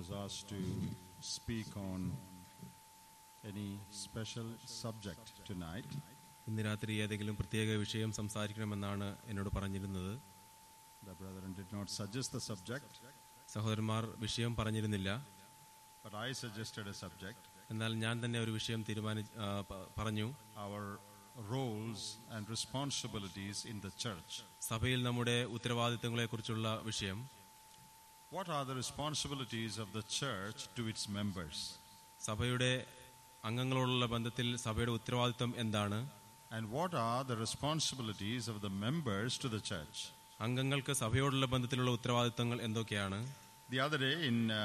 was asked to speak on any special subject tonight. ഇന്ന് രാത്രി ഏതെങ്കിലും പ്രത്യേക വിഷയം സംസാരിക്കണമെന്നാണ് എന്നോട് പറഞ്ഞിരുന്നത് The brethren did not suggest the subject, സഹോദരന്മാർ വിഷയം പറഞ്ഞിരുന്നില്ല but I suggested a subject എന്നാൽ ഞാൻ തന്നെ ഒരു വിഷയം തീരുമാനി ആ, പ- പറഞ്ഞു our roles and responsibilities in the church. സഭയിൽ നമ്മുടെ ഉത്തരവാദിത്തങ്ങളെക്കുറിച്ചുള്ള വിഷയം What are the responsibilities of the church to its members? സഭയുടെ അംഗങ്ങളോടുള്ള ബന്ധത്തിൽ സഭയുടെ ഉത്തരവാദിത്തം എന്താണ് And what are the responsibilities of the members to the church? അംഗങ്ങൾക്ക് സഭയോടുള്ള ബന്ധത്തിലുള്ള ഉത്തരവാദിത്തങ്ങൾ എന്തൊക്കെയാണ് The other day in uh,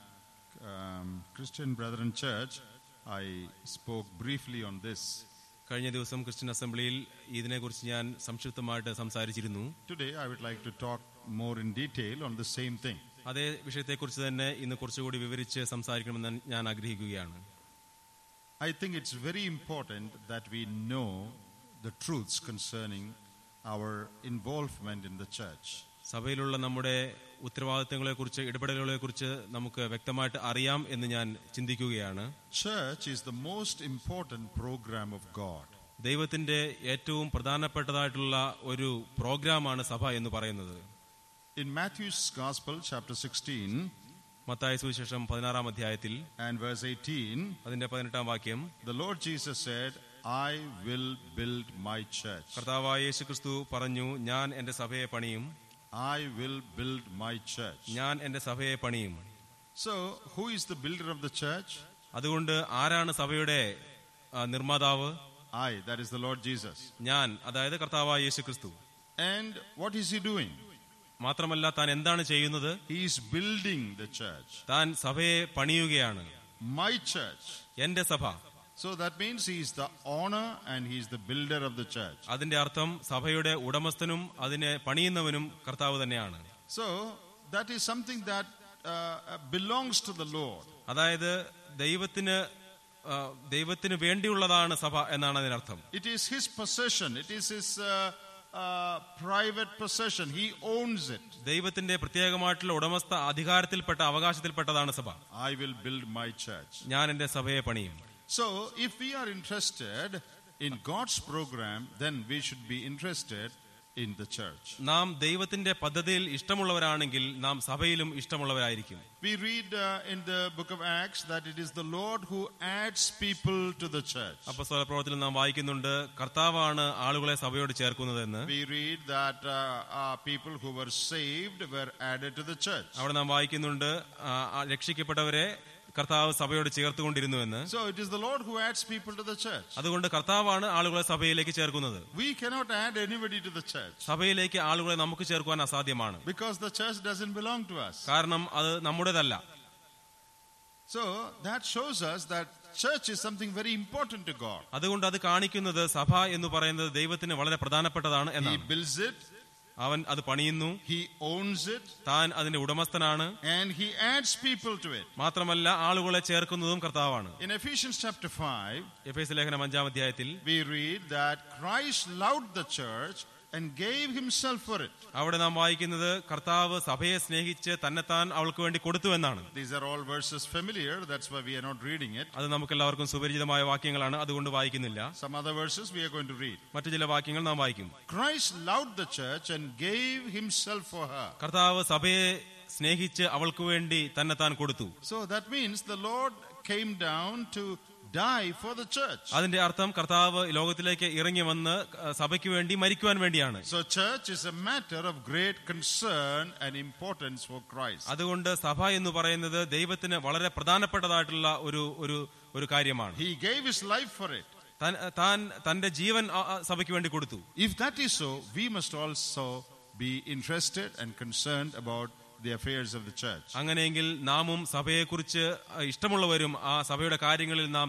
um, Christian Brethren Church, I spoke briefly on this. കഴിഞ്ഞ ദിവസം ക്രിസ്ത്യൻ അസംബ്ലിയിൽ ഇതിനെക്കുറിച്ച് ഞാൻ സംക്ഷിപ്തമായിട്ട് സംസാരിച്ചിരുന്നു Today, I would like to talk more in detail on the same thing. അതേ വിഷയത്തെക്കുറിച്ച് തന്നെ ഇന്ന് കുറച്ചുകൂടി വിവരിച്ച് സംസാരിക്കണമെന്ന് ഞാൻ ആഗ്രഹിക്കുകയാണ് I think it's very important that we know the truths concerning our involvement in the church. സഭയിലുള്ള നമ്മുടെ ഉത്തരവാദിത്തങ്ങളെക്കുറിച്ച് ഇടപെടലുകളെക്കുറിച്ച് നമുക്ക് വ്യക്തമായിട്ട് അറിയാം എന്ന് ഞാൻ ചിന്തിക്കുകയാണ് Church is the most important program of God. ദൈവത്തിന്റെ ഏറ്റവും പ്രധാനപ്പെട്ടതായിട്ടുള്ള ഒരു പ്രോഗ്രാമാണ് സഭ എന്ന് പറയുന്നത് In Matthew's Gospel, chapter 16 മത്തായ സുവിശേഷം പതിനാറാം അധ്യായത്തിൽ and verse 18, അതിന്റെ പതിനെട്ടാം വാക്യം the Lord Jesus said, I will build my church. കർത്താവായ യേശു ക്രിസ്തു പറഞ്ഞു ഞാൻ എന്റെ സഭയെ പണിയും I will build my church. ഞാൻ എന്റെ സഭയെ പണിയും So, who is the builder of the church? അതുകൊണ്ട് ആരാണ് സഭയുടെ ആ, നിർമ്മാതാവ് I, that is the Lord Jesus. ഞാൻ അതായത് കർത്താവായ യേശു ക്രിസ്തു And what is he doing? മാത്രമല്ല താൻ എന്താണ് ചെയ്യുന്നത് He is building the church. താൻ സഭയെ പണിയുകയാണ് My church. എന്റെ സഭ So that means he is the owner and he is the builder of the church. അതിന്റെ അർത്ഥം സഭയുടെ ഉടമസ്ഥനും അതിനെ പണിയുന്നവനും കർത്താവ് തന്നെയാണ് So that is something that uh, belongs to the Lord. അതായത് ദൈവത്തിന് ആ, ദൈവത്തിന് വേണ്ടിയുള്ളതാണ് സഭ എന്നാണ് അതിനർത്ഥം It is his possession. It is his uh, uh, private possession. He owns it. ദൈവത്തിന്റെ പ്രത്യേകമായിട്ടുള്ള ഉടമസ്ഥ അധികാരത്തിൽപ്പെട്ട അവകാശത്തിൽപ്പെട്ടതാണ് സഭ I will build my church. ഞാൻ എന്റെ സഭയെ പണിയും So if we are interested in God's program, then we should be interested in the church. നാം ദൈവത്തിന്റെ പദ്ധതിയിൽ ഇഷ്ടമുള്ളവരാണെങ്കിൽ നാം സഭയിലും ഇഷ്ടമുള്ളവരായിരിക്കും We read uh, in the book of Acts that it is the Lord who adds people to the church. അപ്പൊ പ്രവർത്തനം നാം വായിക്കുന്നുണ്ട് കർത്താവാണ് ആളുകളെ സഭയോട് ചേർക്കുന്നതെന്ന് We read that uh, uh, people who were saved were added to the church. അവിടെ നാം വായിക്കുന്നുണ്ട് ആ, ആ, രക്ഷിക്കപ്പെട്ടവരെ കർത്താവ് സഭയോട് ചേർത്തുകൊണ്ടിരുന്നുവെന്ന് So it is the Lord who adds people to the church. അതുകൊണ്ട് കർത്താവാണ് ആളുകളെ സഭയിലേക്ക് ചേർക്കുന്നത് We cannot add anybody to the church സഭയിലേക്ക് ആളുകളെ നമുക്ക് ചേർക്കുവാൻ അസാധ്യമാണ് because the church doesn't belong to us. കാരണം അത് നമ്മുടേതല്ല So that shows us that church is something very important to God. അതുകൊണ്ട് അത് കാണിക്കുന്നത് സഭ എന്ന് പറയുന്നത് ദൈവത്തിന് വളരെ പ്രധാനപ്പെട്ടതാണ് He എന്നാണ് builds it, അവൻ അത് പണിയുന്നു He owns it, താൻ അതിന്റെ ഉടമസ്ഥനാണ് and He adds people to it. മാത്രമല്ല ആളുകളെ ചേർക്കുന്നതും കർത്താവാണ് In Ephesians chapter 5, Ephesians ലേഖനം അഞ്ചാം അധ്യായത്തിൽ we read that Christ loved the church and gave Himself for it. അവിടെ നാം വായിക്കുന്നത് കർത്താവ് സഭയെ സ്നേഹിച്ച് തന്നെത്താൻ അവൾക്ക് വേണ്ടി കൊടുത്തു എന്നാണ് These are all verses familiar, that's why we are not reading it. അത് നമുക്കെല്ലാവർക്കും സുപരിചിതമായ വാക്യങ്ങളാണ് അതുകൊണ്ട് വായിക്കുന്നില്ല Some other verses we are going to read. മറ്റു ചില വാക്യങ്ങൾ നാം വായിക്കും Christ loved the church and gave Himself for her. കർത്താവ് സഭയെ സ്നേഹിച്ച് അവൾക്ക് വേണ്ടി തന്നെത്താൻ കൊടുത്തു So that means the Lord came down to die for the church. അതിന്റെ അർത്ഥം കർത്താവ് ലോകത്തിലേക്ക് ഇറങ്ങി വന്ന് സഭയ്ക്ക് വേണ്ടി മരിക്കുവാൻ വേണ്ടിയാണ് So church is a matter of great concern and importance for Christ. അതുകൊണ്ട് സഭ എന്ന് പറയുന്നത് ദൈവത്തിന് വളരെ പ്രധാനപ്പെട്ടതായിട്ടുള്ള ഒരു ഒരു ഒരു കാര്യമാണ് He gave His life for it. താൻ- താൻ തന്റെ ജീവൻ ആ- ആ സഭയ്ക്ക് വേണ്ടി കൊടുത്തു If that is so, we must also be interested and concerned about the affairs of the church. അങ്ങനെയെങ്കിൽ നാമും സഭയെക്കുറിച്ച് ഇഷ്ടമുള്ളവരും ആ സഭയുടെ കാര്യങ്ങളിൽ നാം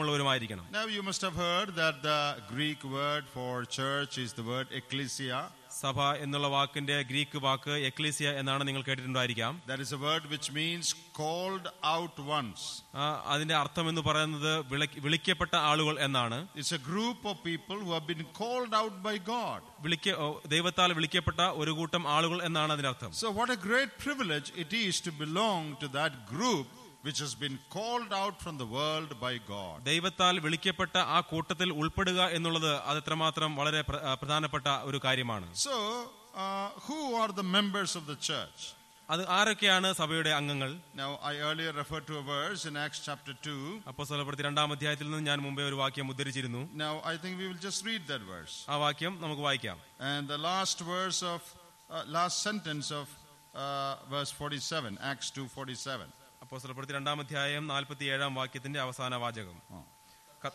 താല്പര്യമുള്ളവരുമായിരിക്കണം Now you must have heard that the Greek word for church is the word ecclesia. സഭ എന്നുള്ള വാക്കിന്റെ Greek വാക്ക് ecclesia എന്നാണ് നിങ്ങൾ കേട്ടിട്ടുണ്ടായിരിക്കാം That is a word which means called out once. ആ, അതിന്റെ അർത്ഥം എന്ന് പറയുന്നത് വിളി- വിളിക്കപ്പെട്ട ആളുകൾ എന്നാണ് It's a group of people who have been called out by God. വിളിക്ക ഓ, ദൈവത്താൽ വിളിക്കപ്പെട്ട ഒരു കൂട്ടം ആളുകൾ എന്നാണ് അതിനർത്ഥം So, what a great privilege it is to belong to that group which has been called out from the world by God. ദൈവത്താൽ വിളിക്കപ്പെട്ട ആ കൂട്ടത്തിൽ ഉൾപ്പെടുക എന്നുള്ളത് അത് എത്രമാത്രം വളരെ പ്ര- ആ, പ്രധാനപ്പെട്ട ഒരു കാര്യമാണ് So, uh, who are the members of the church? അത് ആരൊക്കെയാണ് സഭയുടെ അംഗങ്ങൾ Now, I earlier referred to a verse in Acts chapter 2. അപ്പോ സ്ഥലപ്പെടുത്തി രണ്ടാം അധ്യായത്തിൽ നിന്ന് ഞാൻ മുമ്പേ ഒരു വാക്യം ഉദ്ധരിച്ചിരുന്നു Now, I think we will just read that verse. ആ വാക്യം നമുക്ക് വായിക്കാം And the last verse of, uh, last sentence of uh, verse 47, Acts 2 47. അപ്പോ സ്ഥലപ്പെടുത്തി രണ്ടാം അധ്യായം നാൽപ്പത്തി ഏഴാം വാക്യത്തിന്റെ അവസാന വാചകം ക-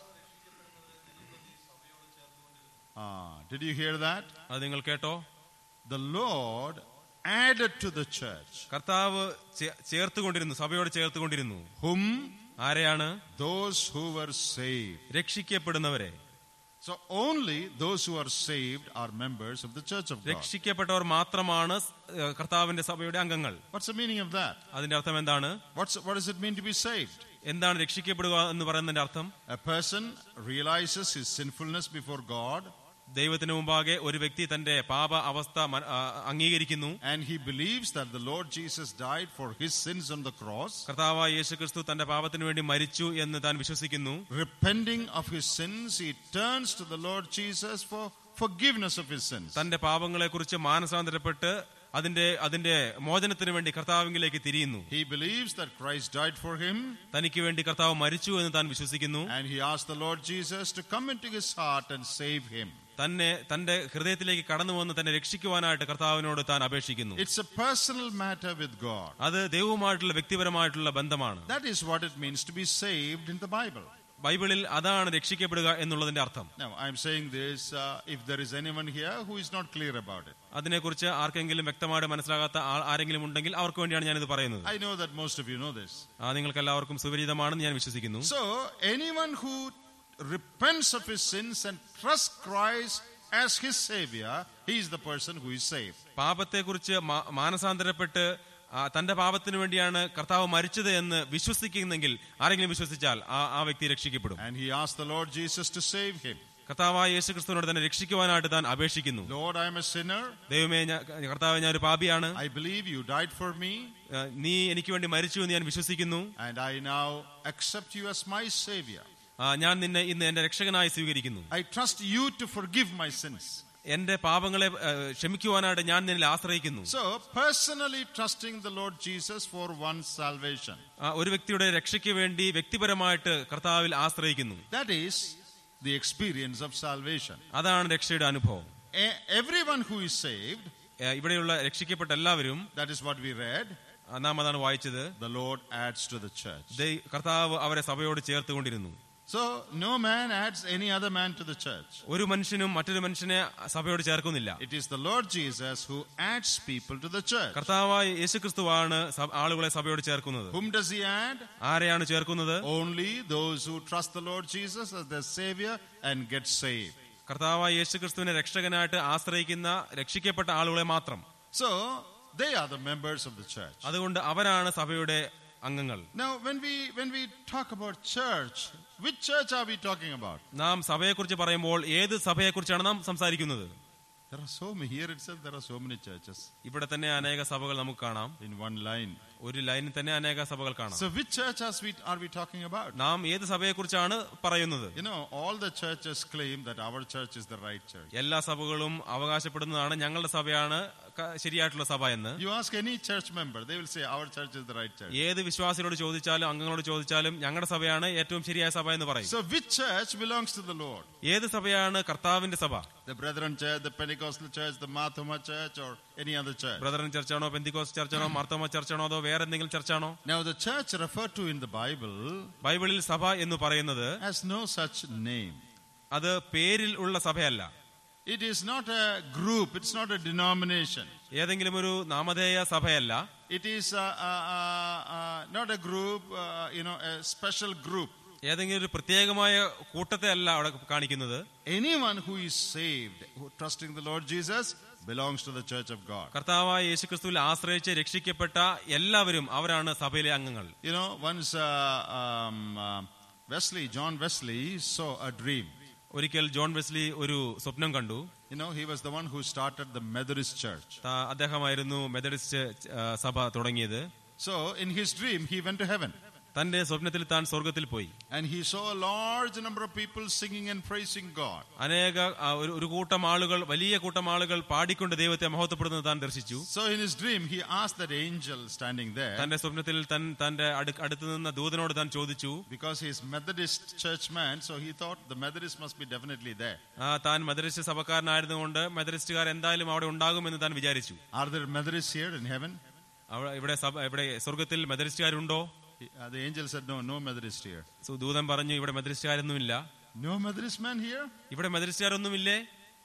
Ah, did you hear that? അത് നിങ്ങൾ കേട്ടോ The Lord added to the church. കർത്താവ് ചേ- ചേർത്തുകൊണ്ടിരുന്നു സഭയോട് ചേർത്തുകൊണ്ടിരുന്നു Whom? ആരെയാണ് Those who were saved. രക്ഷിക്കപ്പെടുന്നവരെ So only those who are saved are members of the church of God. രക്ഷിക്കപ്പെട്ടവർ മാത്രമാണ് ഏഹ്, കർത്താവിന്റെ സഭയുടെ അംഗങ്ങൾ What's the meaning of that? അതിന്റെ അർത്ഥം എന്താണ് What's, what does it mean to be saved? എന്താണ് രക്ഷിക്കപ്പെടുക എന്ന് പറയുന്നതിന്റെ അർത്ഥം A person realizes his sinfulness before God ദൈവത്തിന് മുമ്പാകെ ഒരു വ്യക്തി തന്റെ പാപ അവസ്ഥ മ- ആ, അംഗീകരിക്കുന്നു and he believes that the Lord Jesus died for his sins on the cross, കർത്താവായ യേശുക്രിസ്തു തന്റെ പാപത്തിന് വേണ്ടി മരിച്ചു എന്ന് താൻ വിശ്വസിക്കുന്നു repenting of his sins, he turns to the Lord Jesus for forgiveness of his sins. തന്റെ പാപങ്ങളെ കുറിച്ച് മാനസാന്തരപ്പെട്ട് അതിന്റെ അതിന്റെ മോചനത്തിന് വേണ്ടി കർത്താവിലേക്ക് തിരിയുന്നു He believes that Christ died for him തനിക്ക് വേണ്ടി കർത്താവ് മരിച്ചു എന്ന് താൻ വിശ്വസിക്കുന്നു and he asks the Lord Jesus to come into his heart and save him. തന്നെ തന്റെ ഹൃദയത്തിലേക്ക് കടന്നു വന്ന് തന്നെ രക്ഷിക്കുവാനായിട്ട് കർത്താവിനോട് താൻ അപേക്ഷിക്കുന്നു It's a personal matter with God. അത് ദൈവവുമായിട്ടുള്ള വ്യക്തിപരമായിട്ടുള്ള ബന്ധമാണ് That is what it means to be saved in the Bible. ബൈബിളിൽ അതാണ് രക്ഷിക്കപ്പെടുക എന്നുള്ളതിന്റെ അർത്ഥം Now, I'm saying this uh, if there is anyone here who is not clear about it. അതിനെക്കുറിച്ച് ആർക്കെങ്കിലും വ്യക്തമായിട്ട് മനസ്സിലാകാത്ത ആ- ആരെങ്കിലും ഉണ്ടെങ്കിൽ അവർക്ക് വേണ്ടിയാണ് ഞാനിത് പറയുന്നത് I know that most of you know this. ആ നിങ്ങൾക്ക് എല്ലാവർക്കും സുപരിചിതമാണെന്ന് ഞാൻ വിശ്വസിക്കുന്നു So, anyone who repents of his sins and trusts Christ as his Savior, he is the person who is saved. പാപത്തെക്കുറിച്ച് മാ- മാനസാന്തരപ്പെട്ട് ആ, തന്റെ പാപത്തിന് വേണ്ടിയാണ് കർത്താവ് മരിച്ചത് എന്ന് വിശ്വസിക്കുന്നെങ്കിൽ ആരെങ്കിലും വിശ്വസിച്ചാൽ ആ ആ വ്യക്തി രക്ഷിക്കപ്പെടും And he asked the Lord Jesus to save him. കർത്താവായ യേശുക്രിസ്തുവിനോട് തന്നെ രക്ഷിക്കുവാനായിട്ട് താൻ അപേക്ഷിക്കുന്നു Lord, I am a sinner. ദൈവമേ ഞാൻ- കർത്താവെ ഞാൻ ഒരു പാപിയാണ് I believe you died for me, ആ, നീ എനിക്ക് വേണ്ടി മരിച്ചു എന്ന് ഞാൻ വിശ്വസിക്കുന്നു and I now accept you as my Savior. ആ, ഞാൻ നിന്നെ ഇന്ന് എന്റെ രക്ഷകനായി സ്വീകരിക്കുന്നു I trust you to forgive my sins. എന്റെ പാപങ്ങളെ ആ, ക്ഷമിക്കുവാനായിട്ട് ഞാൻ നിന്നിൽ ആശ്രയിക്കുന്നു So, personally trusting the Lord Jesus for one's salvation. ആ, ഒരു വ്യക്തിയുടെ രക്ഷയ്ക്ക് വേണ്ടി വ്യക്തിപരമായിട്ട് കർത്താവിൽ ആശ്രയിക്കുന്നു That is the experience of salvation. അതാണ് രക്ഷയുടെ അനുഭവം E- Everyone who is saved, ഏ, ഇവിടെയുള്ള രക്ഷിക്കപ്പെട്ട എല്ലാവരും that is what we read, ആ, നാം അതാണ് വായിച്ചത് the Lord adds to the church. ദൈ- കർത്താവ് അവരെ സഭയോട് ചേർത്തുകൊണ്ടിരുന്നു So, no man adds any other man to the church. ഒരു മനുഷ്യനും മറ്റൊരു മനുഷ്യനെ സഭയോട് ചേർക്കുന്നില്ല It is the Lord Jesus who adds people to the church. കർത്താവായ യേശുക്രിസ്തുവാണ് സഭ- ആളുകളെ സഭയോട് ചേർക്കുന്നത് Whom does he add? ആരെയാണ് ചേർക്കുന്നത് Only those who trust the Lord Jesus as their Savior and get saved. കർത്താവായ യേശുക്രിസ്തുവിനെ രക്ഷകനായിട്ട് ആശ്രയിക്കുന്ന രക്ഷിക്കപ്പെട്ട ആളുകളെ മാത്രം So, they are the members of the church. അതുകൊണ്ട് അവരാണ് സഭയുടെ അംഗങ്ങൾ Now, when we when we talk about church, which church are we talking about? നാം സഭയെക്കുറിച്ച് പറയുമ്പോൾ ഏത് സഭയെക്കുറിച്ചാണ് നാം സംസാരിക്കുന്നത് There are so many here itself. There are so many churches ഇവിടെ തന്നെ അനേക സഭകൾ നമുക്ക് കാണാം in one line. ഒരു ലൈനിൽ തന്നെ അനേക സഭകൾ കാണാം So, which church are we are we talking about? നാം ഏത് സഭയെക്കുറിച്ചാണ് പറയുന്നത് You know, all the churches claim that our church is the right church. എല്ലാ സഭകളും അവകാശപ്പെടുന്നതാണ് ഞങ്ങളുടെ സഭയാണ് ക- ശരിയായിട്ടുള്ള സഭ എന്ന് You ask any church member, they will say our church is the right church. ഏത് വിശ്വാസികളോട് ചോദിച്ചാലും അംഗങ്ങളോട് ചോദിച്ചാലും ഞങ്ങളുടെ സഭയാണ് ഏറ്റവും ശരിയായ സഭ എന്ന് പറയും So, which church belongs to the Lord? ഏത് സഭയാണ് കർത്താവിന്റെ സഭ The Brethren Church, the Pentecostal Church, the Mathuma Church, or any other church? Brethren ചർച്ചാണോ പെന്തിക്കോസ് ചർച്ചാണോ മാർത്തോമ ചർച്ചാണോ അതോ വേറെ എന്തെങ്കിലും ചർച്ചാണോ Now, the church referred to in the Bible ബൈബിളിൽ സഭ എന്ന് പറയുന്നത് has no such name. അത് പേരിൽ ഉള്ള സഭയല്ല It is not a group, it's not a denomination. ഏതെങ്കിലും ഒരു നാമധേയ സഭയല്ല It is uh, uh, uh, uh, not a group, uh, you know, a special group. ഏതെങ്കിലും ഒരു പ്രത്യേകമായ കൂട്ടത്തെ അല്ല അവിടെ കാണിക്കുന്നത് Anyone who is saved, who trusting the Lord Jesus, belongs to the church of God. കർത്താവായ യേശുക്രിസ്തുവിൽ ആശ്രയിച്ച് രക്ഷിക്കപ്പെട്ട എല്ലാവരും അവരാണ് സഭയിലെ അംഗങ്ങൾ You know, once uh, um, uh, Wesley, John Wesley, saw a dream. ഒരിക്കൽ ജോൺ വെസ്ലി ഒരു സ്വപ്നം കണ്ടു You know, he was the one who started the Methodist church. താ- അദ്ദേഹമായിരുന്നു മെത്തഡിസ്റ്റ് ആ, സഭ തുടങ്ങിയത് So, in his dream, he went to heaven. തന്റെ സ്വപ്നത്തിൽ താൻ സ്വർഗത്തിൽ പോയി And he saw a large number of people singing and praising God. അനേക ആ, ഒരു- ഒരു കൂട്ടം ആളുകൾ വലിയ കൂട്ടം ആളുകൾ പാടിക്കൊണ്ട് ദൈവത്തെ മഹത്വപ്പെടുന്നത് താൻ ദർശിച്ചു So, in his dream, he asked that angel standing there, തന്റെ സ്വപ്നത്തിൽ തൻ തന്റെ അടു- അടുത്ത് നിന്ന ദൂതനോട് താൻ ചോദിച്ചു because he is Methodist church man, so he thought the Methodist must be definitely there. ആ, താൻ മെതറിസ്റ്റ് സഭക്കാരനായിരുന്നുകൊണ്ട് മെതറിസ്റ്റുകാർ എന്തായാലും അവിടെ ഉണ്ടാകുമെന്ന് താൻ വിചാരിച്ചു Are there Methodists here in heaven? അവ- ഇവിടെ സഭ ഇവിടെ സ്വർഗത്തിൽ മെതറിസ്റ്റുകാരുണ്ടോ He- uh, the angel said, No, no Methodist here. So ദൂതൻ പറഞ്ഞു ഇവിടെ മെതറിസ്റ്റുകാരൊന്നുമില്ല No Methodist man here? ഇവിടെ മെതറിസ്റ്റുകാരൊന്നുമില്ലേ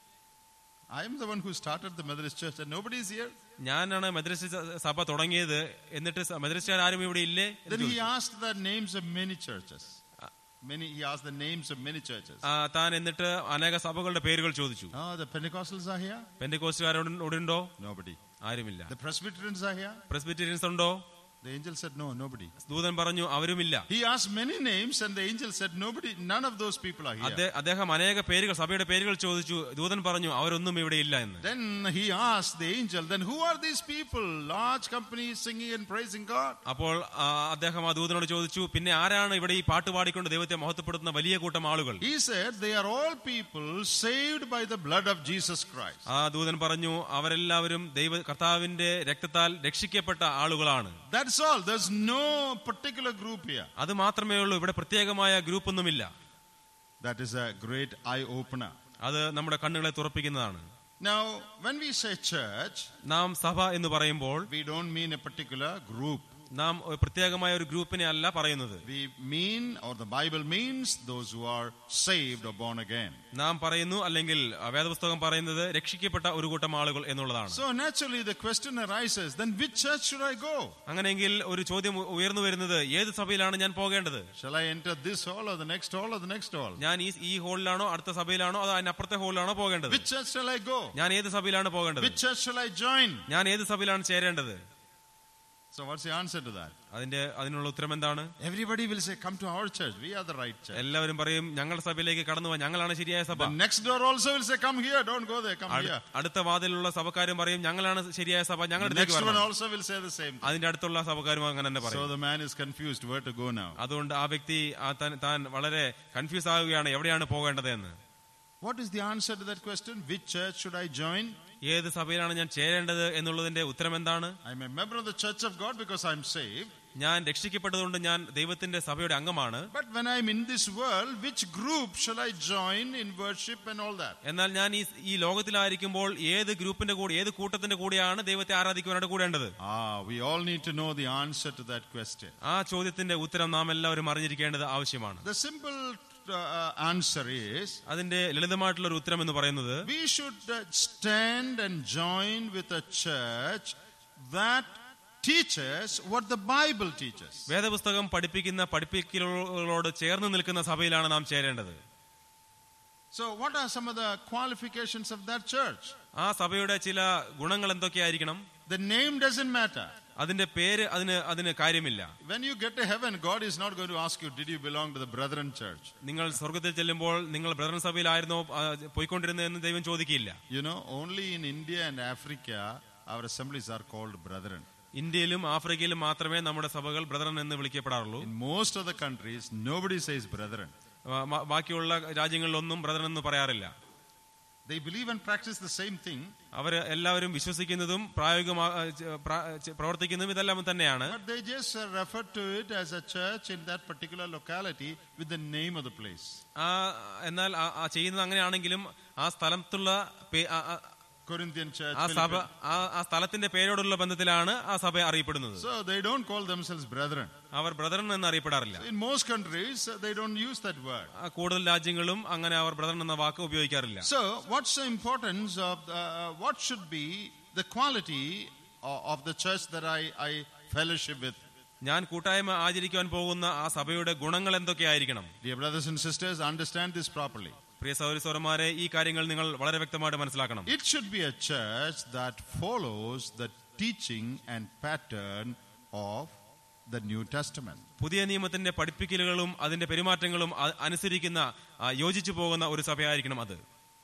I am the one who started the Methodist church, and nobody is here. ഞാനാണ് മെതറിസ്റ്റ് സ- സഭ തുടങ്ങിയത് എന്നിട്ട് സ- മെതറിസ്റ്റുകാർ ആരും ഇവിടെ ഇല്ലേ എന്ന് Then he ചോദിച്ചു. asked the names of many churches. Many, he asked the names of many churches. ആ, താൻ എന്നിട്ട് അനേക സഭകളുടെ പേരുകൾ ചോദിച്ചു Oh, the Pentecostals are here? പെന്റെക്കോസ്റ്റുകാരോടുണ്ടോ Nobody. ആരുമില്ല The Presbyterians are here? പ്രസ്ബിറ്റേറിയൻസ് ഉണ്ടോ The angel said, No, nobody. ദൂതൻ പറഞ്ഞു അവരുമില്ല He asked many names, and the angel said, Nobody, none of those people are here. അദ്ദേ- അദ്ദേഹം അനേക പേരുകൾ സഭയുടെ പേരുകൾ ചോദിച്ചു ദൂതൻ പറഞ്ഞു അവരൊന്നും ഇവിടെ ഇല്ല എന്ന് Then he asked the angel, Then who are these people? Large companies singing and praising God. അപ്പോൾ ആ, അദ്ദേഹം ആ ദൂതനോട് ചോദിച്ചു പിന്നെ ആരാണ് ഇവിടെ ഈ പാട്ട് പാടിക്കൊണ്ട് ദൈവത്തെ മഹത്വപ്പെടുത്തുന്ന വലിയ കൂട്ടം ആളുകൾ He said, They are all people saved by the blood of Jesus Christ. ആ ദൂതൻ പറഞ്ഞു അവരെല്ലാവരും ദൈവ കർത്താവിന്റെ രക്തത്താൽ രക്ഷിക്കപ്പെട്ട ആളുകളാണ് That's all. There's no particular group here. അത് മാത്രമേ ഉള്ളൂ ഇവിടെ പ്രത്യേകമായ ഗ്രൂപ്പ് ഒന്നുമില്ല That is a great eye opener. അത് നമ്മുടെ കണ്ണുകളെ തുറപ്പിക്കുന്നതാണ് Now, when we say church, നാം സഭ എന്ന് പറയുമ്പോൾ we don't mean a particular group. നാം ഒരു പ്രത്യേകമായ ഒരു ഗ്രൂപ്പിനെ അല്ല പറയുന്നത് We mean, or the Bible means, those who are saved or born again. നാം പറയുന്നു അല്ലെങ്കിൽ ആ, വേദപുസ്തകം പറയുന്നത് രക്ഷിക്കപ്പെട്ട ഒരു കൂട്ടം ആളുകൾ എന്നുള്ളതാണ് So naturally, the question arises then which church should I go? അങ്ങനെയെങ്കിൽ ഒരു ചോദ്യം ഉ- ഉയർന്നു വരുന്നത് ഏത് സഭയിലാണ് ഞാൻ പോകേണ്ടത് Shall I enter this hall or the next hall or the next hall? ഞാൻ ഈ ഈ ഹോളിലാണോ അടുത്ത സഭയിലാണോ അതോ അതിനപ്പുറത്തെ ഹോളിലാണോ പോകേണ്ടത് Which church shall I go? ഞാൻ ഏത് സഭയിലാണ് പോകേണ്ടത് Which church shall I join? ഞാൻ ഏത് സഭയിലാണ് ചേരേണ്ടത് So, what's the answer to that? അതിന്റെ അതിനുള്ള ഉത്തരം എന്താണ് Everybody will say, Come to our church. We are the right church. എല്ലാവരും പറയും ഞങ്ങളുടെ സഭയിലേക്ക് കടന്നു പോവാൻ ഞങ്ങളാണ് ശരിയായ സഭ The next door also will say, Come here. Don't go there. Come അടു- here. അടുത്ത വാതിലുള്ള സഭക്കാരും പറയും ഞങ്ങളാണ് ശരിയായ സഭ The ഞങ്ങളുടെ next അടുത്തേക്ക് one വരണം also will say the same thing. അതിന്റെ അടുത്തുള്ള സഭക്കാരും അങ്ങനെ തന്നെ So പറയും the man is confused where to go now. അതുകൊണ്ട് ആ വ്യക്തി ആ താൻ- താൻ വളരെ കൺഫ്യൂസ് ആവുകയാണ് എവിടെയാണ് പോകേണ്ടത് എന്ന് What is the answer to that question? Which church should I join? ഏത് സഭയിലാണ് ഞാൻ ചേരേണ്ടത് എന്നുള്ളതിന്റെ ഉത്തരം എന്താണ് I'm a member of the church of God because I'm saved. ഞാൻ രക്ഷിക്കപ്പെട്ടതുകൊണ്ട് ഞാൻ ദൈവത്തിന്റെ സഭയുടെ അംഗമാണ് But when I'm in this world, which group shall I join in worship and all that? എന്നാൽ ഞാൻ ഈ ഈ ലോകത്തിലായിരിക്കുമ്പോൾ ഏത് ഗ്രൂപ്പിന്റെ കൂടെ ഏത് കൂട്ടത്തിന്റെ കൂടെയാണ് ദൈവത്തെ ആരാധിക്കുവാനായിട്ട് കൂടേണ്ടത് Ah, we all need to know the answer to that question. ആ ചോദ്യത്തിന്റെ ഉത്തരം നാം എല്ലാവരും അറിഞ്ഞിരിക്കേണ്ടത് ആവശ്യമാണ് The simple uh, answer is അതിന്റെ ലളിതമായിട്ടുള്ള ഒരു ഉത്തരം എന്ന് പറയുന്നത് we should uh, stand and join with a church that teaches what the Bible teaches. വേദപുസ്തകം പഠിപ്പിക്കുന്ന പഠിപ്പിക്കലുകളോട് ചേർന്ന് നിൽക്കുന്ന സഭയിലാണ് നാം ചേരേണ്ടത് So, what are some of the qualifications of that church? ആ സഭയുടെ ചില ഗുണങ്ങൾ എന്തൊക്കെയായിരിക്കണം The name doesn't matter. അതിന്റെ പേര് അതിന് അതിന് കാര്യമില്ല When you get to heaven, God is not going to ask you, Did you belong to the Brethren Church? നിങ്ങൾ സ്വർഗത്തിൽ ചെല്ലുമ്പോൾ നിങ്ങൾ ബ്രദറൻ സഭയിലായിരുന്നോ ആ, പോയിക്കൊണ്ടിരുന്നതെന്ന് ദൈവം ചോദിക്കില്ല You know, only in India and Africa, our assemblies are called Brethren. ഇന്ത്യയിലും ആഫ്രിക്കയിലും മാത്രമേ നമ്മുടെ സഭകൾ ബ്രദറൻ എന്ന് വിളിക്കപ്പെടാറുള്ളൂ In most of the countries, nobody says Brethren. ആ, മ- ബാക്കിയുള്ള രാജ്യങ്ങളിലൊന്നും ബ്രദറൻ എന്ന് പറയാറില്ല They believe and practice the same thing, അവർ എല്ലാവരും വിശ്വസിക്കുന്നതും പ്രായോഗികമാ ആ, ച- പ്ര- ച- പ്രവർത്തിക്കുന്നതും ഇതെല്ലാം തന്നെയാണ് but they just uh, refer to it as a church in that particular locality with the name of the place. ആ എന്നാൽ ആ- ആ ചെയ്യുന്നത് അങ്ങനെയാണെങ്കിലും ആ സ്ഥലത്തുള്ള പേ- ആ- ആ- Corinthian church. ആ സഭ Philippine. ആ ആ സ്ഥലത്തിന്റെ പേരോടുള്ള ബന്ധത്തിലാണ് ആ സഭ അറിയപ്പെടുന്നത് So they don't call themselves brethren. അവർ ബ്രദറൻ എന്ന് അറിയപ്പെടാറില്ല In most countries, uh, they don't use that word. ആ, കൂടുതൽ രാജ്യങ്ങളും അങ്ങനെ അവർ ബ്രദറൻ എന്ന വാക്ക് ഉപയോഗിക്കാറില്ല So, what's the importance of uh, what should be the quality of, of the church that I, I fellowship with? ഞാൻ കൂട്ടായ്മ ആചരിക്കുവാൻ പോകുന്ന ആ സഭയുടെ ഗുണങ്ങൾ എന്തൊക്കെയായിരിക്കണം Dear brothers and sisters, understand this properly. പ്രിയ സൗരി സൗരന്മാരെ ഈ കാര്യങ്ങൾ നിങ്ങൾ വളരെ വ്യക്തമായിട്ട് മനസ്സിലാക്കണം It should be a church that follows the teaching and pattern of the New Testament. പുതിയ നിയമത്തിന്റെ പഠിപ്പിക്കലുകളും അതിന്റെ പെരുമാറ്റങ്ങളും അ- അനുസരിക്കുന്ന ആ, യോജിച്ചു പോകുന്ന ഒരു സഭയായിരിക്കണം അത്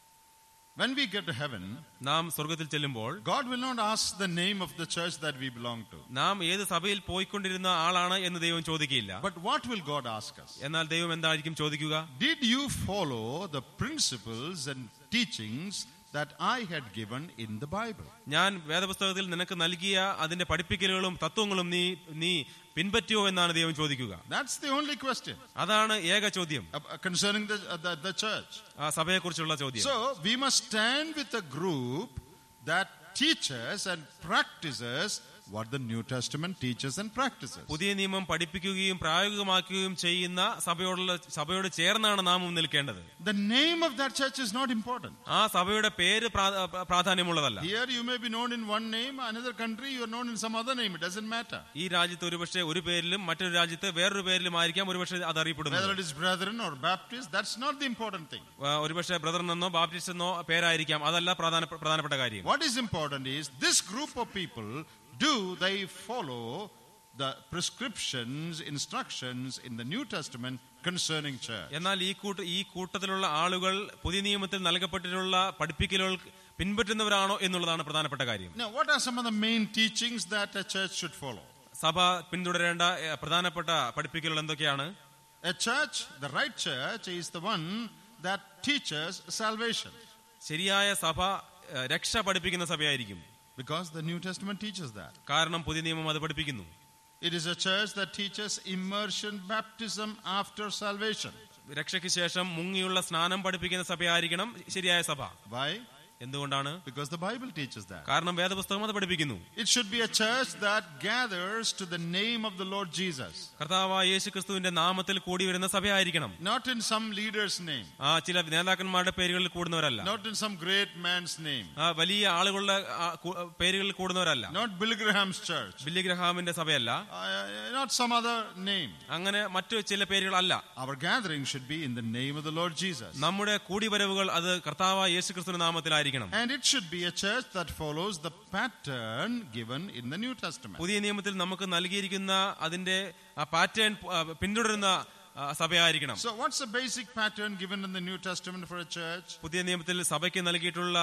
When we get to heaven, നാം സ്വർഗത്തിൽ ചെല്ലുമ്പോൾ God will not ask the name of the church that we belong to. നാം ഏത് സഭയിൽ പോയിക്കൊണ്ടിരുന്ന ആളാണ് എന്ന് ദൈവം ചോദിക്കുകയില്ല But what will God ask us? എന്നാൽ ദൈവം എന്തായിരിക്കും ചോദിക്കുക Did you follow the principles and teachings that I had given in the Bible? ഞാൻ വേദപുസ്തകത്തിൽ നിനക്ക് നൽകിയ അതിന്റെ പഠിപ്പിക്കലുകളും തത്വങ്ങളും നീ നീ പിൻപറ്റിയോ എന്നാണ് ദൈവം ചോദിക്കുക That's the only question അതാണ് ഏക ചോദ്യം uh, uh, concerning the, uh, the, the church. ആ സഭയെക്കുറിച്ചുള്ള ചോദ്യം So we must stand with a group that teaches and practices what the New Testament teaches and practices. പുതിയ നിയമം പഠിപ്പിക്കുകയും പ്രായോഗികമാക്കുകയും ചെയ്യുന്ന സഭയോടുള്ള സഭയോട് ചേർന്നാണ് നാം നിൽക്കേണ്ടത് The name of that church is not important. ആ സഭയുടെ പേര് പ്രാ- പ്രാധാന്യമുള്ളതല്ല Here you may be known in one name, another country you are known in some other name. It doesn't matter. ഈ രാജ്യത്ത് ഒരുപക്ഷെ ഒരു പേരിലും മറ്റൊരു രാജ്യത്ത് വേറൊരു പേരിലും ആയിരിക്കാം ഒരുപക്ഷെ അത് Whether അറിയപ്പെടുന്നത് it is brethren or Baptist, that's not the important thing. ആ, ഒരുപക്ഷെ ബ്രദർ എന്നോ ബാപ്റ്റിസ്റ്റ് എന്നോ പേരായിരിക്കാം അതല്ല പ്രധാന പ്രധാനപ്പെട്ട കാര്യം What is important is this group of people, do they follow the prescriptions, instructions in the New Testament concerning church? എന്നാൽ ഈ കൂട്ട ഈ കൂട്ടത്തിലുള്ള ആളുകൾ പുതിയ നിയമത്തിൽ നൽകപ്പെട്ടിട്ടുള്ള പഠിപ്പിക്കലുകൾ പിൻപറ്റുന്നവരാണോ എന്നുള്ളതാണ് പ്രധാനപ്പെട്ട കാര്യം Now, what are some of the main teachings that a church should follow? സഭ പിന്തുടരേണ്ട ഏ, പ്രധാനപ്പെട്ട പഠിപ്പിക്കലുകൾ എന്തൊക്കെയാണ് A church, the right church, is the one that teaches salvation ശരിയായ സഭ ഏ, രക്ഷ പഠിപ്പിക്കുന്ന സഭയായിരിക്കും because the New Testament teaches that. കാരണം പുതിയ നിയമം അത് പഠിപ്പിക്കുന്നു It is a church that teaches immersion baptism after salvation. രക്ഷയ്ക്ക് ശേഷം മുങ്ങിയുള്ള സ്നാനം പഠിപ്പിക്കുന്ന സഭയായിരിക്കണം ശരിയായ സഭ Why? എന്തുകൊണ്ടാണ് Because the Bible teaches that. കാരണം വേദപുസ്തകം അത് പഠിപ്പിക്കുന്നു It should be a church that gathers to the name of the Lord Jesus, കർത്താവായ യേശു ക്രിസ്തുവിന്റെ നാമത്തിൽ കൂടി വരുന്ന സഭയായിരിക്കണം not in some leader's name, ആ ചില നേതാക്കന്മാരുടെ പേരുകളിൽ കൂടുന്നവരല്ല not in some great man's name, ആ വലിയ ആളുകളുടെ ആ, കു- പേരുകളിൽ കൂടുന്നവരല്ല not Billy Graham's church, Billy ഗ്രഹാമിന്റെ സഭയല്ല uh, not some other name. അങ്ങനെ മറ്റു ചില പേരുകളല്ല Our gathering should be in the name of the Lord Jesus. നമ്മുടെ കൂടിവരവുകൾ അത് കർത്താവായ യേശു ക്രിസ്തുവിന്റെ നാമത്തിലായിരിക്കണം And it should be a church that follows the pattern given in the New Testament. പുതിയ നിയമത്തിൽ നമുക്ക് നൽകിയിരിക്കുന്ന അതിന്റെ ആ പാറ്റേൺ പിന്തുടരുന്ന ആ, സഭയായിരിക്കണം So, what's the basic pattern given in the New Testament for a church? പുതിയ നിയമത്തിൽ സഭയ്ക്ക് നൽകിയിട്ടുള്ള